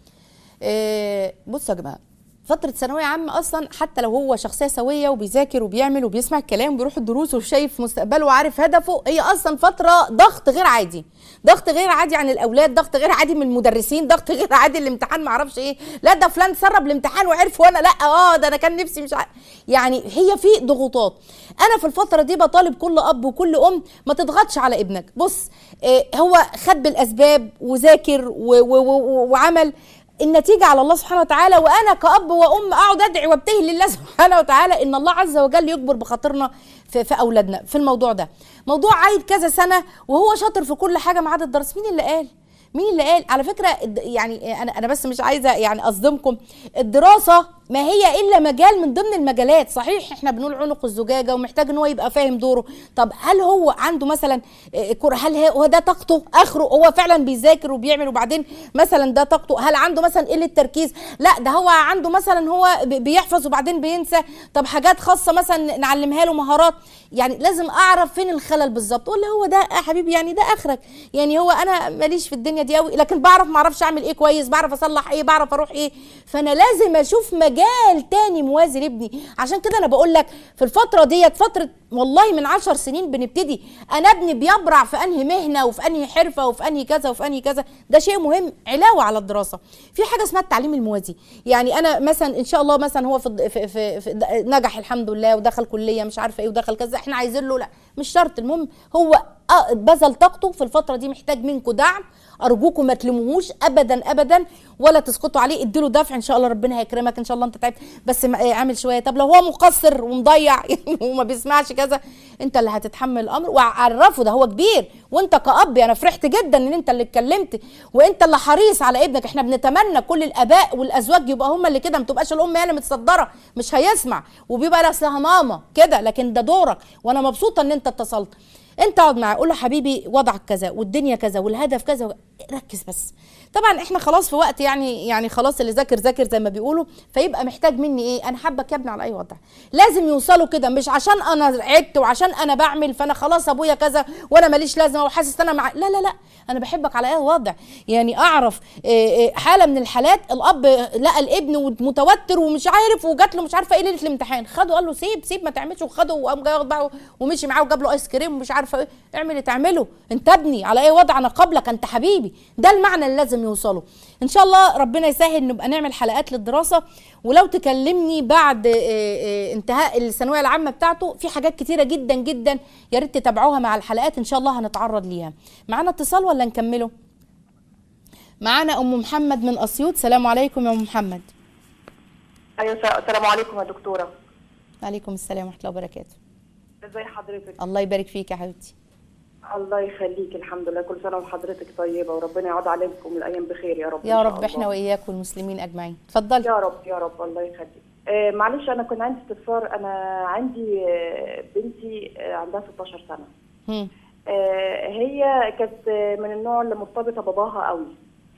B: إيه بصوا يا جماعه فترة ثانوية عامة أصلا حتى لو هو شخصية سوية وبيذاكر وبيعمل وبيسمع الكلام وبيروح الدروس وشايف مستقبله وعارف هدفه هي أصلا فترة ضغط غير عادي ضغط غير عادي عن الأولاد ضغط غير عادي من المدرسين ضغط غير عادي الامتحان معرفش إيه لا ده فلان سرب الامتحان وعرف وأنا لا اه ده أنا كان نفسي مش عارف يعني هي في ضغوطات أنا في الفترة دي بطالب كل أب وكل أم ما تضغطش على ابنك بص إيه هو خد بالأسباب وذاكر و- و- و- وعمل النتيجة على الله سبحانه وتعالى وأنا كأب وأم أقعد أدعي وابتهل لله سبحانه وتعالى إن الله عز وجل يجبر بخاطرنا في, في أولادنا في الموضوع ده موضوع عايد كذا سنة وهو شاطر في كل حاجة ما عدا الدرس مين اللي قال؟ مين اللي قال على فكره الد- يعني انا انا بس مش عايزه يعني اصدمكم الدراسه ما هي الا مجال من ضمن المجالات صحيح احنا بنقول عنق الزجاجه ومحتاج ان هو يبقى فاهم دوره طب هل هو عنده مثلا آه، كرة هل هي- هو ده طاقته اخره هو فعلا بيذاكر وبيعمل وبعدين مثلا ده طاقته هل عنده مثلا قله تركيز لا ده هو عنده مثلا هو بي- بيحفظ وبعدين بينسى طب حاجات خاصه مثلا نعلمها له مهارات يعني لازم اعرف فين الخلل بالظبط ولا هو ده يا حبيبي يعني ده اخرك يعني هو انا ماليش في الدنيا دي قوي لكن بعرف ما اعرفش اعمل ايه كويس بعرف اصلح ايه بعرف اروح ايه فانا لازم اشوف مجال تاني موازي لابني عشان كده انا بقول لك في الفتره ديت فتره والله من عشر سنين بنبتدي انا ابني بيبرع في انهي مهنه وفي انهي حرفه وفي انهي كذا وفي انهي كذا ده شيء مهم علاوه على الدراسه في حاجه اسمها التعليم الموازي يعني انا مثلا ان شاء الله مثلا هو في, في, في, في نجح الحمد لله ودخل كليه مش عارفه ايه ودخل كذا احنا عايزين له لا مش شرط المهم هو آه بذل طاقته في الفتره دي محتاج منكم دعم ارجوكم ما تلموهوش ابدا ابدا ولا تسقطوا عليه اديله دفع ان شاء الله ربنا هيكرمك ان شاء الله انت تعبت بس ما- آه، اعمل شويه طب لو هو مقصر ومضيع وما بيسمعش كذا انت اللي هتتحمل الامر وعرفه ده هو كبير وانت كاب انا فرحت جدا ان انت اللي اتكلمت وانت اللي حريص على ابنك احنا بنتمنى كل الاباء والازواج يبقى هم اللي كده ما تبقاش الام هي اللي متصدره مش هيسمع وبيبقى لها اصلها ماما كده لكن ده دورك وانا مبسوطه ان انت اتصلت انت اقعد معاه قول له حبيبي وضعك كذا والدنيا كذا والهدف كذا ركز بس طبعا احنا خلاص في وقت يعني يعني خلاص اللي ذاكر ذاكر زي ما بيقولوا فيبقى محتاج مني ايه انا حابك يا ابني على اي وضع لازم يوصلوا كده مش عشان انا عدت وعشان انا بعمل فانا خلاص ابويا كذا وانا ماليش لازمه وحاسس ان انا مع لا لا لا انا بحبك على اي وضع يعني اعرف إيه إيه حاله من الحالات الاب لقى الابن متوتر ومش عارف وجات له مش عارفه ايه ليله الامتحان خده قال له سيب سيب ما تعملش وخده وقام جاي واخد بعضه ومشي معاه وجاب له ايس كريم ومش عارفه ايه اعمل اللي تعمله انت ابني على اي وضع انا قبلك انت حبيبي ده المعنى اللي لازم يوصله ان شاء الله ربنا يسهل نبقى نعمل حلقات للدراسه ولو تكلمني بعد إيه إيه انتهاء الثانويه العامه بتاعته في حاجات كتيره جدا جدا يا ريت تتابعوها مع الحلقات ان شاء الله هنتعرض ليها معانا اتصال ولا نكمله معانا ام محمد من اسيوط سلام عليكم يا ام محمد
G: ايوه السلام عليكم يا دكتوره
B: عليكم السلام ورحمه الله وبركاته
G: ازي حضرتك
B: الله يبارك فيك يا حبيبتي
G: الله يخليك الحمد لله كل سنه وحضرتك طيبه وربنا يعود عليكم الايام بخير يا رب إن
B: يا
G: شاء
B: رب
G: الله.
B: احنا واياك والمسلمين اجمعين اتفضلي
G: يا رب يا رب الله يخليك آه معلش انا كنت عندي استفسار انا عندي آه بنتي آه عندها 16 سنه
B: هم.
G: آه هي كانت آه، من النوع اللي مرتبطه باباها قوي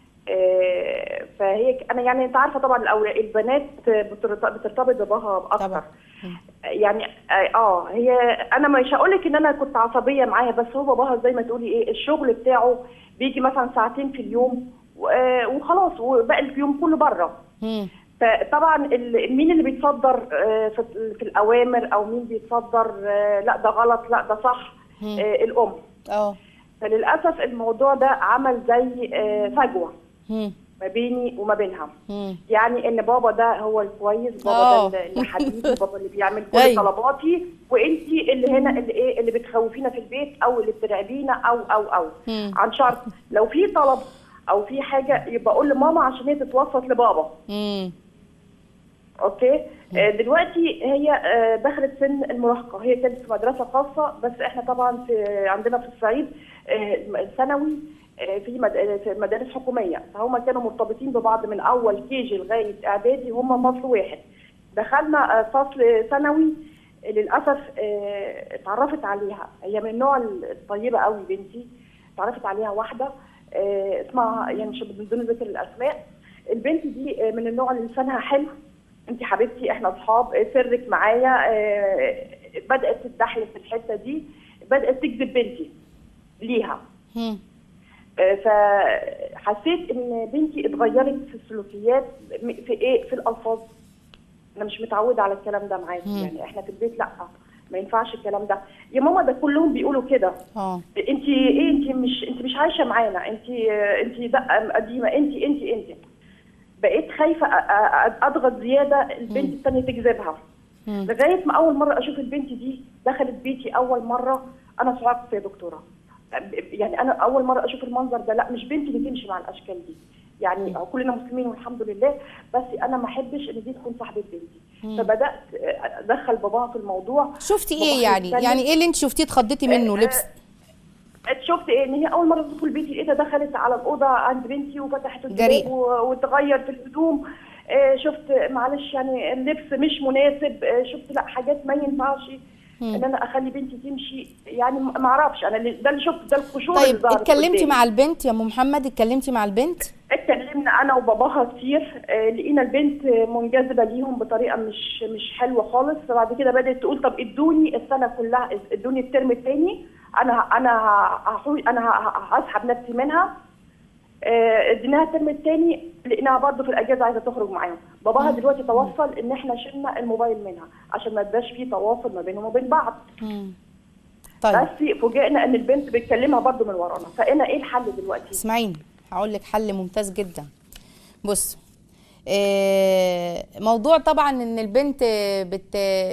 G: آه فهي ك- انا يعني انت عارفه طبعا الأول البنات بترت- بترتبط بباباها اكتر
B: طبعا هم.
G: يعني اه آه، هي انا مش هقول لك ان انا كنت عصبيه معاها بس هو باباها زي ما تقولي ايه الشغل بتاعه بيجي مثلا ساعتين في اليوم و- آه، وخلاص وباقي اليوم كله بره
B: هم.
G: فطبعا ال- مين اللي بيتصدر آه، في في الاوامر او مين بيتصدر آه، لا ده غلط لا ده صح
B: مم.
G: آه، الام
B: اه
G: فللاسف الموضوع ده عمل زي آه، فجوه
B: هم.
G: ما بيني وما بينها
B: مم.
G: يعني ان بابا ده هو الكويس
B: آه.
G: بابا ده اللي حبيبي بابا اللي بيعمل كل
B: أيوة.
G: طلباتي وانتي اللي هنا اللي ايه اللي بتخوفينا في البيت او اللي بترعبينا او او او
B: مم.
G: عن شرط لو في طلب او في حاجه يبقى اقول لماما عشان هي تتوسط لبابا
B: مم.
G: اوكي آه، دلوقتي هي آه، دخلت سن المراهقه هي كانت في مدرسه خاصه بس احنا طبعا في عندنا في الصعيد آه، الثانوي آه، في مد- آه، في مدارس حكوميه فهم كانوا مرتبطين ببعض من اول كيجي لغايه اعدادي هم فصل واحد دخلنا آه، فصل ثانوي آه، للاسف آه، اتعرفت عليها هي من النوع الطيبه قوي بنتي اتعرفت عليها واحده آه، اسمها يعني مش بدون ذكر الاسماء البنت دي آه، من النوع اللي لسانها حلو انت حبيبتي احنا اصحاب آه، سرك معايا آه، بدات تتدحلب في الحته دي بدات تكذب بنتي ليها
B: مم.
G: آه، فحسيت ان بنتي اتغيرت في السلوكيات م- في ايه في الالفاظ انا مش متعوده على الكلام ده معاكي
B: مم.
G: يعني احنا في البيت لا ما ينفعش الكلام ده يا ماما ده كلهم بيقولوا كده
B: اه
G: انت ايه انت مش انت مش عايشه معانا انت انت دقه قديمه انت انت انت بقيت خايفه أ- أ- اضغط زياده البنت الثانيه تجذبها
B: مم.
G: لغايه ما اول مره اشوف البنت دي دخلت بيتي اول مره انا صعقت يا دكتوره يعني انا اول مره اشوف المنظر ده لا مش بنتي اللي تمشي مع الاشكال دي يعني كلنا مسلمين والحمد لله بس انا ما احبش ان دي تكون صاحبه بنتي فبدات ادخل باباها في الموضوع
B: شفتي
G: باباها
B: ايه يعني
G: يتكلم.
B: يعني ايه اللي انت شفتيه اتخضيتي منه لبس
G: شفت ايه ان هي اول مره تدخل بيتي لقيتها دخلت على الاوضه عند بنتي وفتحت
B: جريئة.
G: الدولاب و- وتغير في الهدوم آه، شفت معلش يعني اللبس مش مناسب آه، شفت لا حاجات ما ينفعش ان انا اخلي بنتي تمشي يعني ما اعرفش انا اللي- ده اللي شفت ده القشور اللي
B: طيب
G: ظهرت
B: اتكلمتي
G: قدامي.
B: مع البنت يا ام محمد اتكلمتي مع البنت
G: اتكلمنا انا وباباها كتير آه، لقينا البنت منجذبه ليهم بطريقه مش مش حلوه خالص فبعد كده بدات تقول طب ادوني السنه كلها ادوني الترم الثاني انا انا هحو- انا ه- هسحب نفسي منها آه، اديناها الترم الثاني لقيناها برضه في الاجازه عايزه تخرج معاهم باباها دلوقتي توصل ان احنا شلنا الموبايل منها عشان ما يبقاش في تواصل ما بينهم وبين بعض
B: طيب
G: بس فوجئنا ان البنت بتكلمها برضه من ورانا فانا ايه الحل دلوقتي
B: اسمعيني هقول لك حل ممتاز جدا بص آه، موضوع طبعا ان البنت بت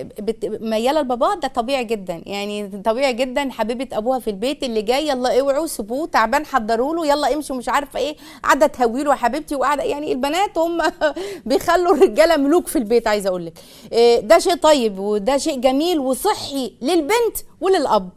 B: بت مياله لباباها ده طبيعي جدا يعني طبيعي جدا حبيبه ابوها في البيت اللي جاي يلا اوعوا سيبوه تعبان حضروا له يلا امشوا مش عارفه ايه قاعده تهويله يا حبيبتي وقاعده يعني البنات هم بيخلوا الرجاله ملوك في البيت عايزه اقول لك آه، ده شيء طيب وده شيء جميل وصحي للبنت وللاب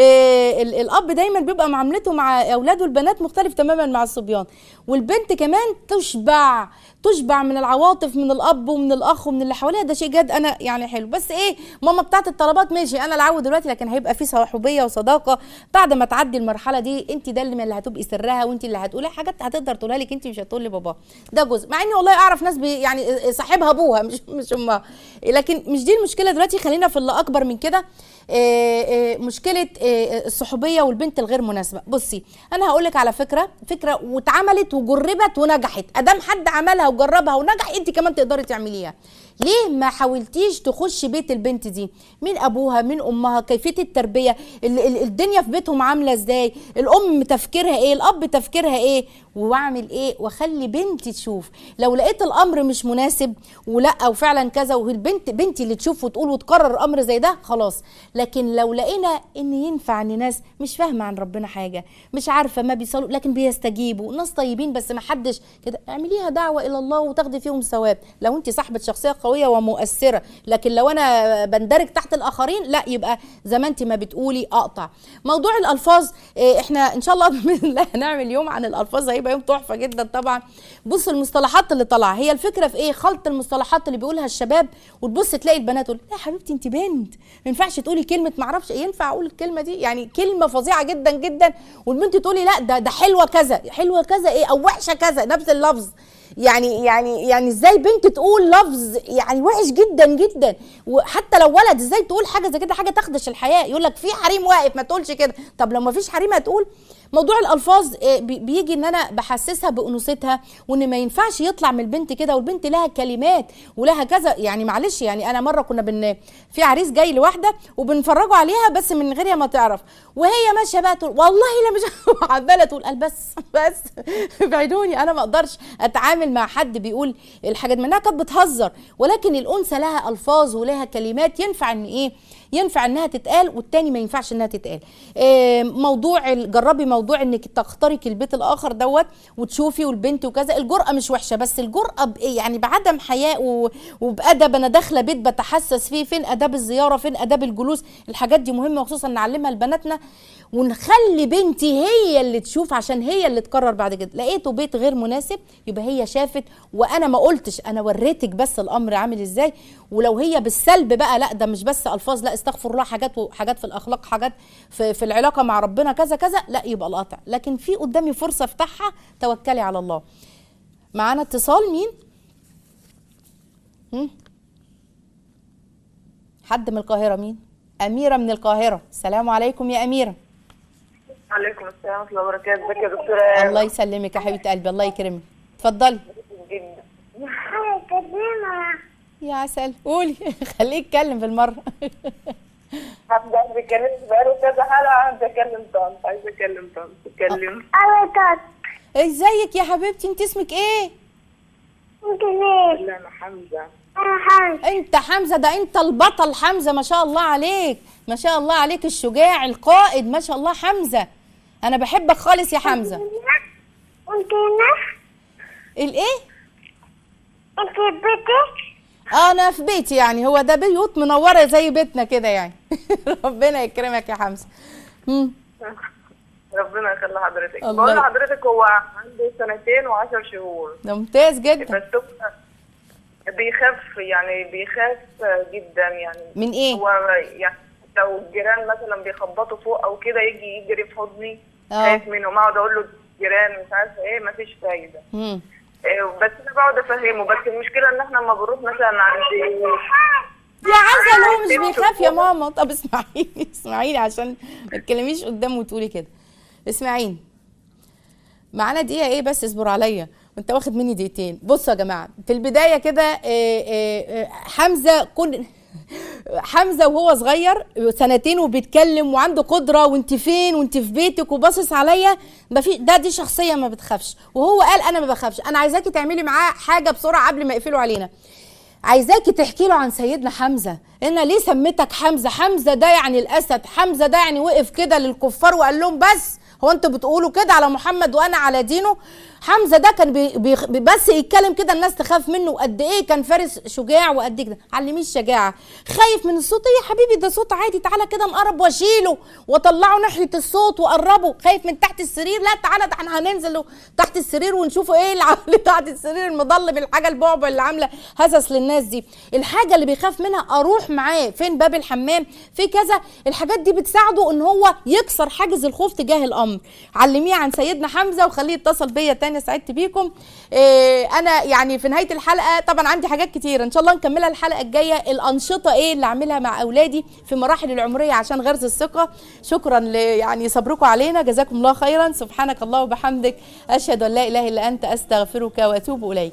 B: آه، ال- الاب دايما بيبقى معاملته مع اولاده البنات مختلف تماما مع الصبيان والبنت كمان تشبع تشبع من العواطف من الاب ومن الاخ ومن اللي حواليها ده شيء جد انا يعني حلو بس ايه ماما بتاعت الطلبات ماشي انا العود دلوقتي لكن هيبقى في صحوبيه وصداقه بعد ما تعدي المرحله دي انت ده اللي اللي هتبقي سرها وانت اللي هتقولي حاجات هتقدر تقولها لك انت مش هتقول لبابا ده جزء مع اني والله اعرف ناس بي يعني صاحبها ابوها مش مش امها لكن مش دي المشكله دلوقتي خلينا في اللي اكبر من كده آه، آه، مشكله آه، الصحوبيه والبنت الغير مناسبه بصي انا هقول لك على فكره فكره واتعملت وجربت ونجحت ادام حد عملها وجربها ونجح انت كمان تقدري تعمليها ليه ما حاولتيش تخشي بيت البنت دي مين ابوها مين امها كيفيه التربيه ال- ال- الدنيا في بيتهم عامله ازاي الام تفكيرها ايه الاب تفكيرها ايه واعمل ايه واخلي بنتي تشوف لو لقيت الامر مش مناسب ولا وفعلا كذا والبنت بنتي اللي تشوف وتقول وتقرر امر زي ده خلاص لكن لو لقينا ان ينفع ان ناس مش فاهمه عن ربنا حاجه مش عارفه ما بيصلوا لكن بيستجيبوا ناس طيبين بس ما حدش كده اعمليها دعوه الى الله وتاخدي فيهم ثواب لو انت صاحبه شخصيه قويه ومؤثره لكن لو انا بندرج تحت الاخرين لا يبقى زي ما انت ما بتقولي اقطع موضوع الالفاظ إيه، احنا ان شاء الله باذن الله هنعمل يوم عن الالفاظ هيبقى يوم تحفه جدا طبعا بص المصطلحات اللي طالعه هي الفكره في ايه خلط المصطلحات اللي بيقولها الشباب وتبص تلاقي البنات تقول لا يا حبيبتي انت بنت ما ينفعش تقولي كلمه ما اعرفش ينفع اقول الكلمه دي يعني كلمه فظيعه جدا جدا والبنت تقولي لا ده ده حلوه كذا حلوه كذا ايه او وحشه كذا نفس اللفظ يعني يعني يعني ازاي بنت تقول لفظ يعني وحش جدا جدا وحتى لو ولد ازاي تقول حاجه زي كده حاجه تخدش الحياه يقول لك في حريم واقف ما تقولش كده طب لو ما فيش حريم هتقول موضوع الالفاظ آه، بي- بيجي ان انا بحسسها بانوثتها وان ما ينفعش يطلع من البنت كده والبنت لها كلمات ولها كذا يعني معلش يعني انا مره كنا بن في عريس جاي لواحده وبنفرجوا عليها بس من غير ما تعرف وهي ماشيه بقى تقول والله لا مش عماله تقول قال بس بس ابعدوني انا ما اقدرش اتعامل مع حد بيقول الحاجات منها كانت بتهزر ولكن الانثى لها الفاظ ولها كلمات ينفع ان ايه ينفع انها تتقال والتاني ما ينفعش انها تتقال آه، موضوع ال- جربي موضوع انك تخترقي البيت الاخر دوت وتشوفي والبنت وكذا الجرأه مش وحشه بس الجرأه بإيه؟ يعني بعدم حياء و- وبادب انا داخله بيت بتحسس فيه فين اداب الزياره فين اداب الجلوس الحاجات دي مهمه وخصوصا نعلمها لبناتنا ونخلي بنتي هي اللي تشوف عشان هي اللي تقرر بعد كده لقيته بيت غير مناسب يبقى هي شافت وانا ما قلتش انا وريتك بس الامر عامل ازاي ولو هي بالسلب بقى لا ده مش بس الفاظ لا استغفر الله حاجات وحاجات في الاخلاق حاجات في, في العلاقه مع ربنا كذا كذا لا يبقى القطع لكن في قدامي فرصه افتحها توكلي على الله معانا اتصال مين هم؟ حد من القاهره مين اميره من القاهره السلام عليكم يا اميره
H: عليكم السلام ورحمة الله وبركاته ازيك يا دكتورة
B: الله يسلمك يا حبيبه قلبي الله يكرمك اتفضلي
H: جدا
B: يا عسل قولي خليه يتكلم بالمره
H: هبدأ بكلمة بقاله كذا حلقة عايزة أكلم طنط عايزة أكلم طنط تتكلم
B: ازيك يا حبيبتي انت اسمك ايه
H: لا أنا حمزة
B: انت حمزه ده انت البطل حمزه ما شاء الله عليك ما شاء الله عليك الشجاع القائد ما شاء الله حمزه انا بحبك خالص يا حمزه الايه انا في بيتي يعني هو ده بيوت منوره زي بيتنا كده يعني ربنا يكرمك يا حمزه مم.
H: ربنا يخلي حضرتك
B: الله
H: بقول
B: ي-
H: لحضرتك هو عنده سنتين وعشر شهور
B: ده ممتاز جدا
H: بس هو بيخاف يعني بيخاف جدا يعني
B: من ايه
H: هو يعني لو الجيران مثلا بيخبطوا فوق او كده يجي يجري في حضني
B: اه.
H: خايف منهم اقعد اقول له جيران مش عارفه ايه مفيش فايده
B: مم.
H: إيه، بس انا بقعد افهمه بس المشكله ان احنا لما بنروح مثلا عند
B: يا عسل هو مش بيخاف يا ماما طب اسمعيني اسمعيني عشان ما تتكلميش قدامه وتقولي كده اسمعيني معانا دقيقه ايه بس اصبر عليا وانت واخد مني دقيقتين بصوا يا جماعه في البدايه كده آه، آه، آه، حمزه كن حمزه وهو صغير سنتين وبيتكلم وعنده قدره وانت فين وانت في بيتك وباصص عليا ما في ده دي شخصيه ما بتخافش وهو قال انا ما بخافش انا عايزاكي تعملي معاه حاجه بسرعه قبل ما يقفلوا علينا عايزاكي تحكي له عن سيدنا حمزه انا ليه سميتك حمزه حمزه ده يعني الاسد حمزه ده يعني وقف كده للكفار وقال لهم بس هو انتوا بتقولوا كده على محمد وانا على دينه حمزه ده كان بي بي بس يتكلم كده الناس تخاف منه وقد ايه كان فارس شجاع وقد كده علميه الشجاعه خايف من الصوت ايه يا حبيبي ده صوت عادي تعالى كده نقرب واشيله واطلعه ناحيه الصوت واقربه خايف من تحت السرير لا تعالى ده احنا هننزل له تحت السرير ونشوفه ايه اللي عامل تحت السرير المضل بالحاجه البعبع اللي عامله هسس للناس دي الحاجه اللي بيخاف منها اروح معاه فين باب الحمام في كذا الحاجات دي بتساعده ان هو يكسر حاجز الخوف تجاه الامر علميه عن سيدنا حمزه وخليه يتصل بيا تاني سعدت بيكم إيه انا يعني في نهايه الحلقه طبعا عندي حاجات كتير ان شاء الله نكملها الحلقه الجايه الانشطه ايه اللي اعملها مع اولادي في مراحل العمريه عشان غرس الثقه شكرا ل يعني صبركم علينا جزاكم الله خيرا سبحانك الله وبحمدك اشهد ان لا اله الا انت استغفرك واتوب اليك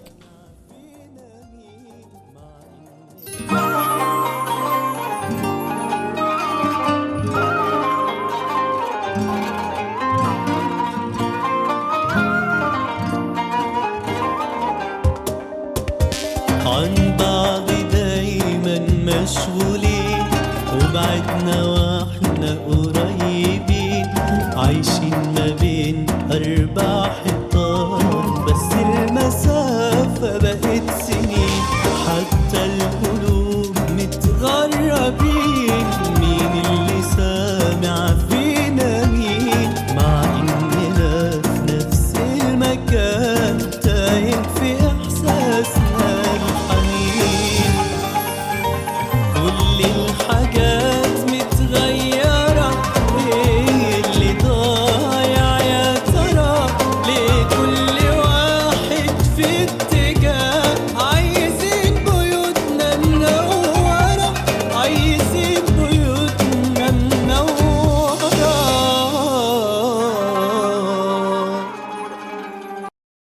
A: عن بعض دايما مشغولين وبعدنا واحنا قريبين عايشين ما بين أربع حيطان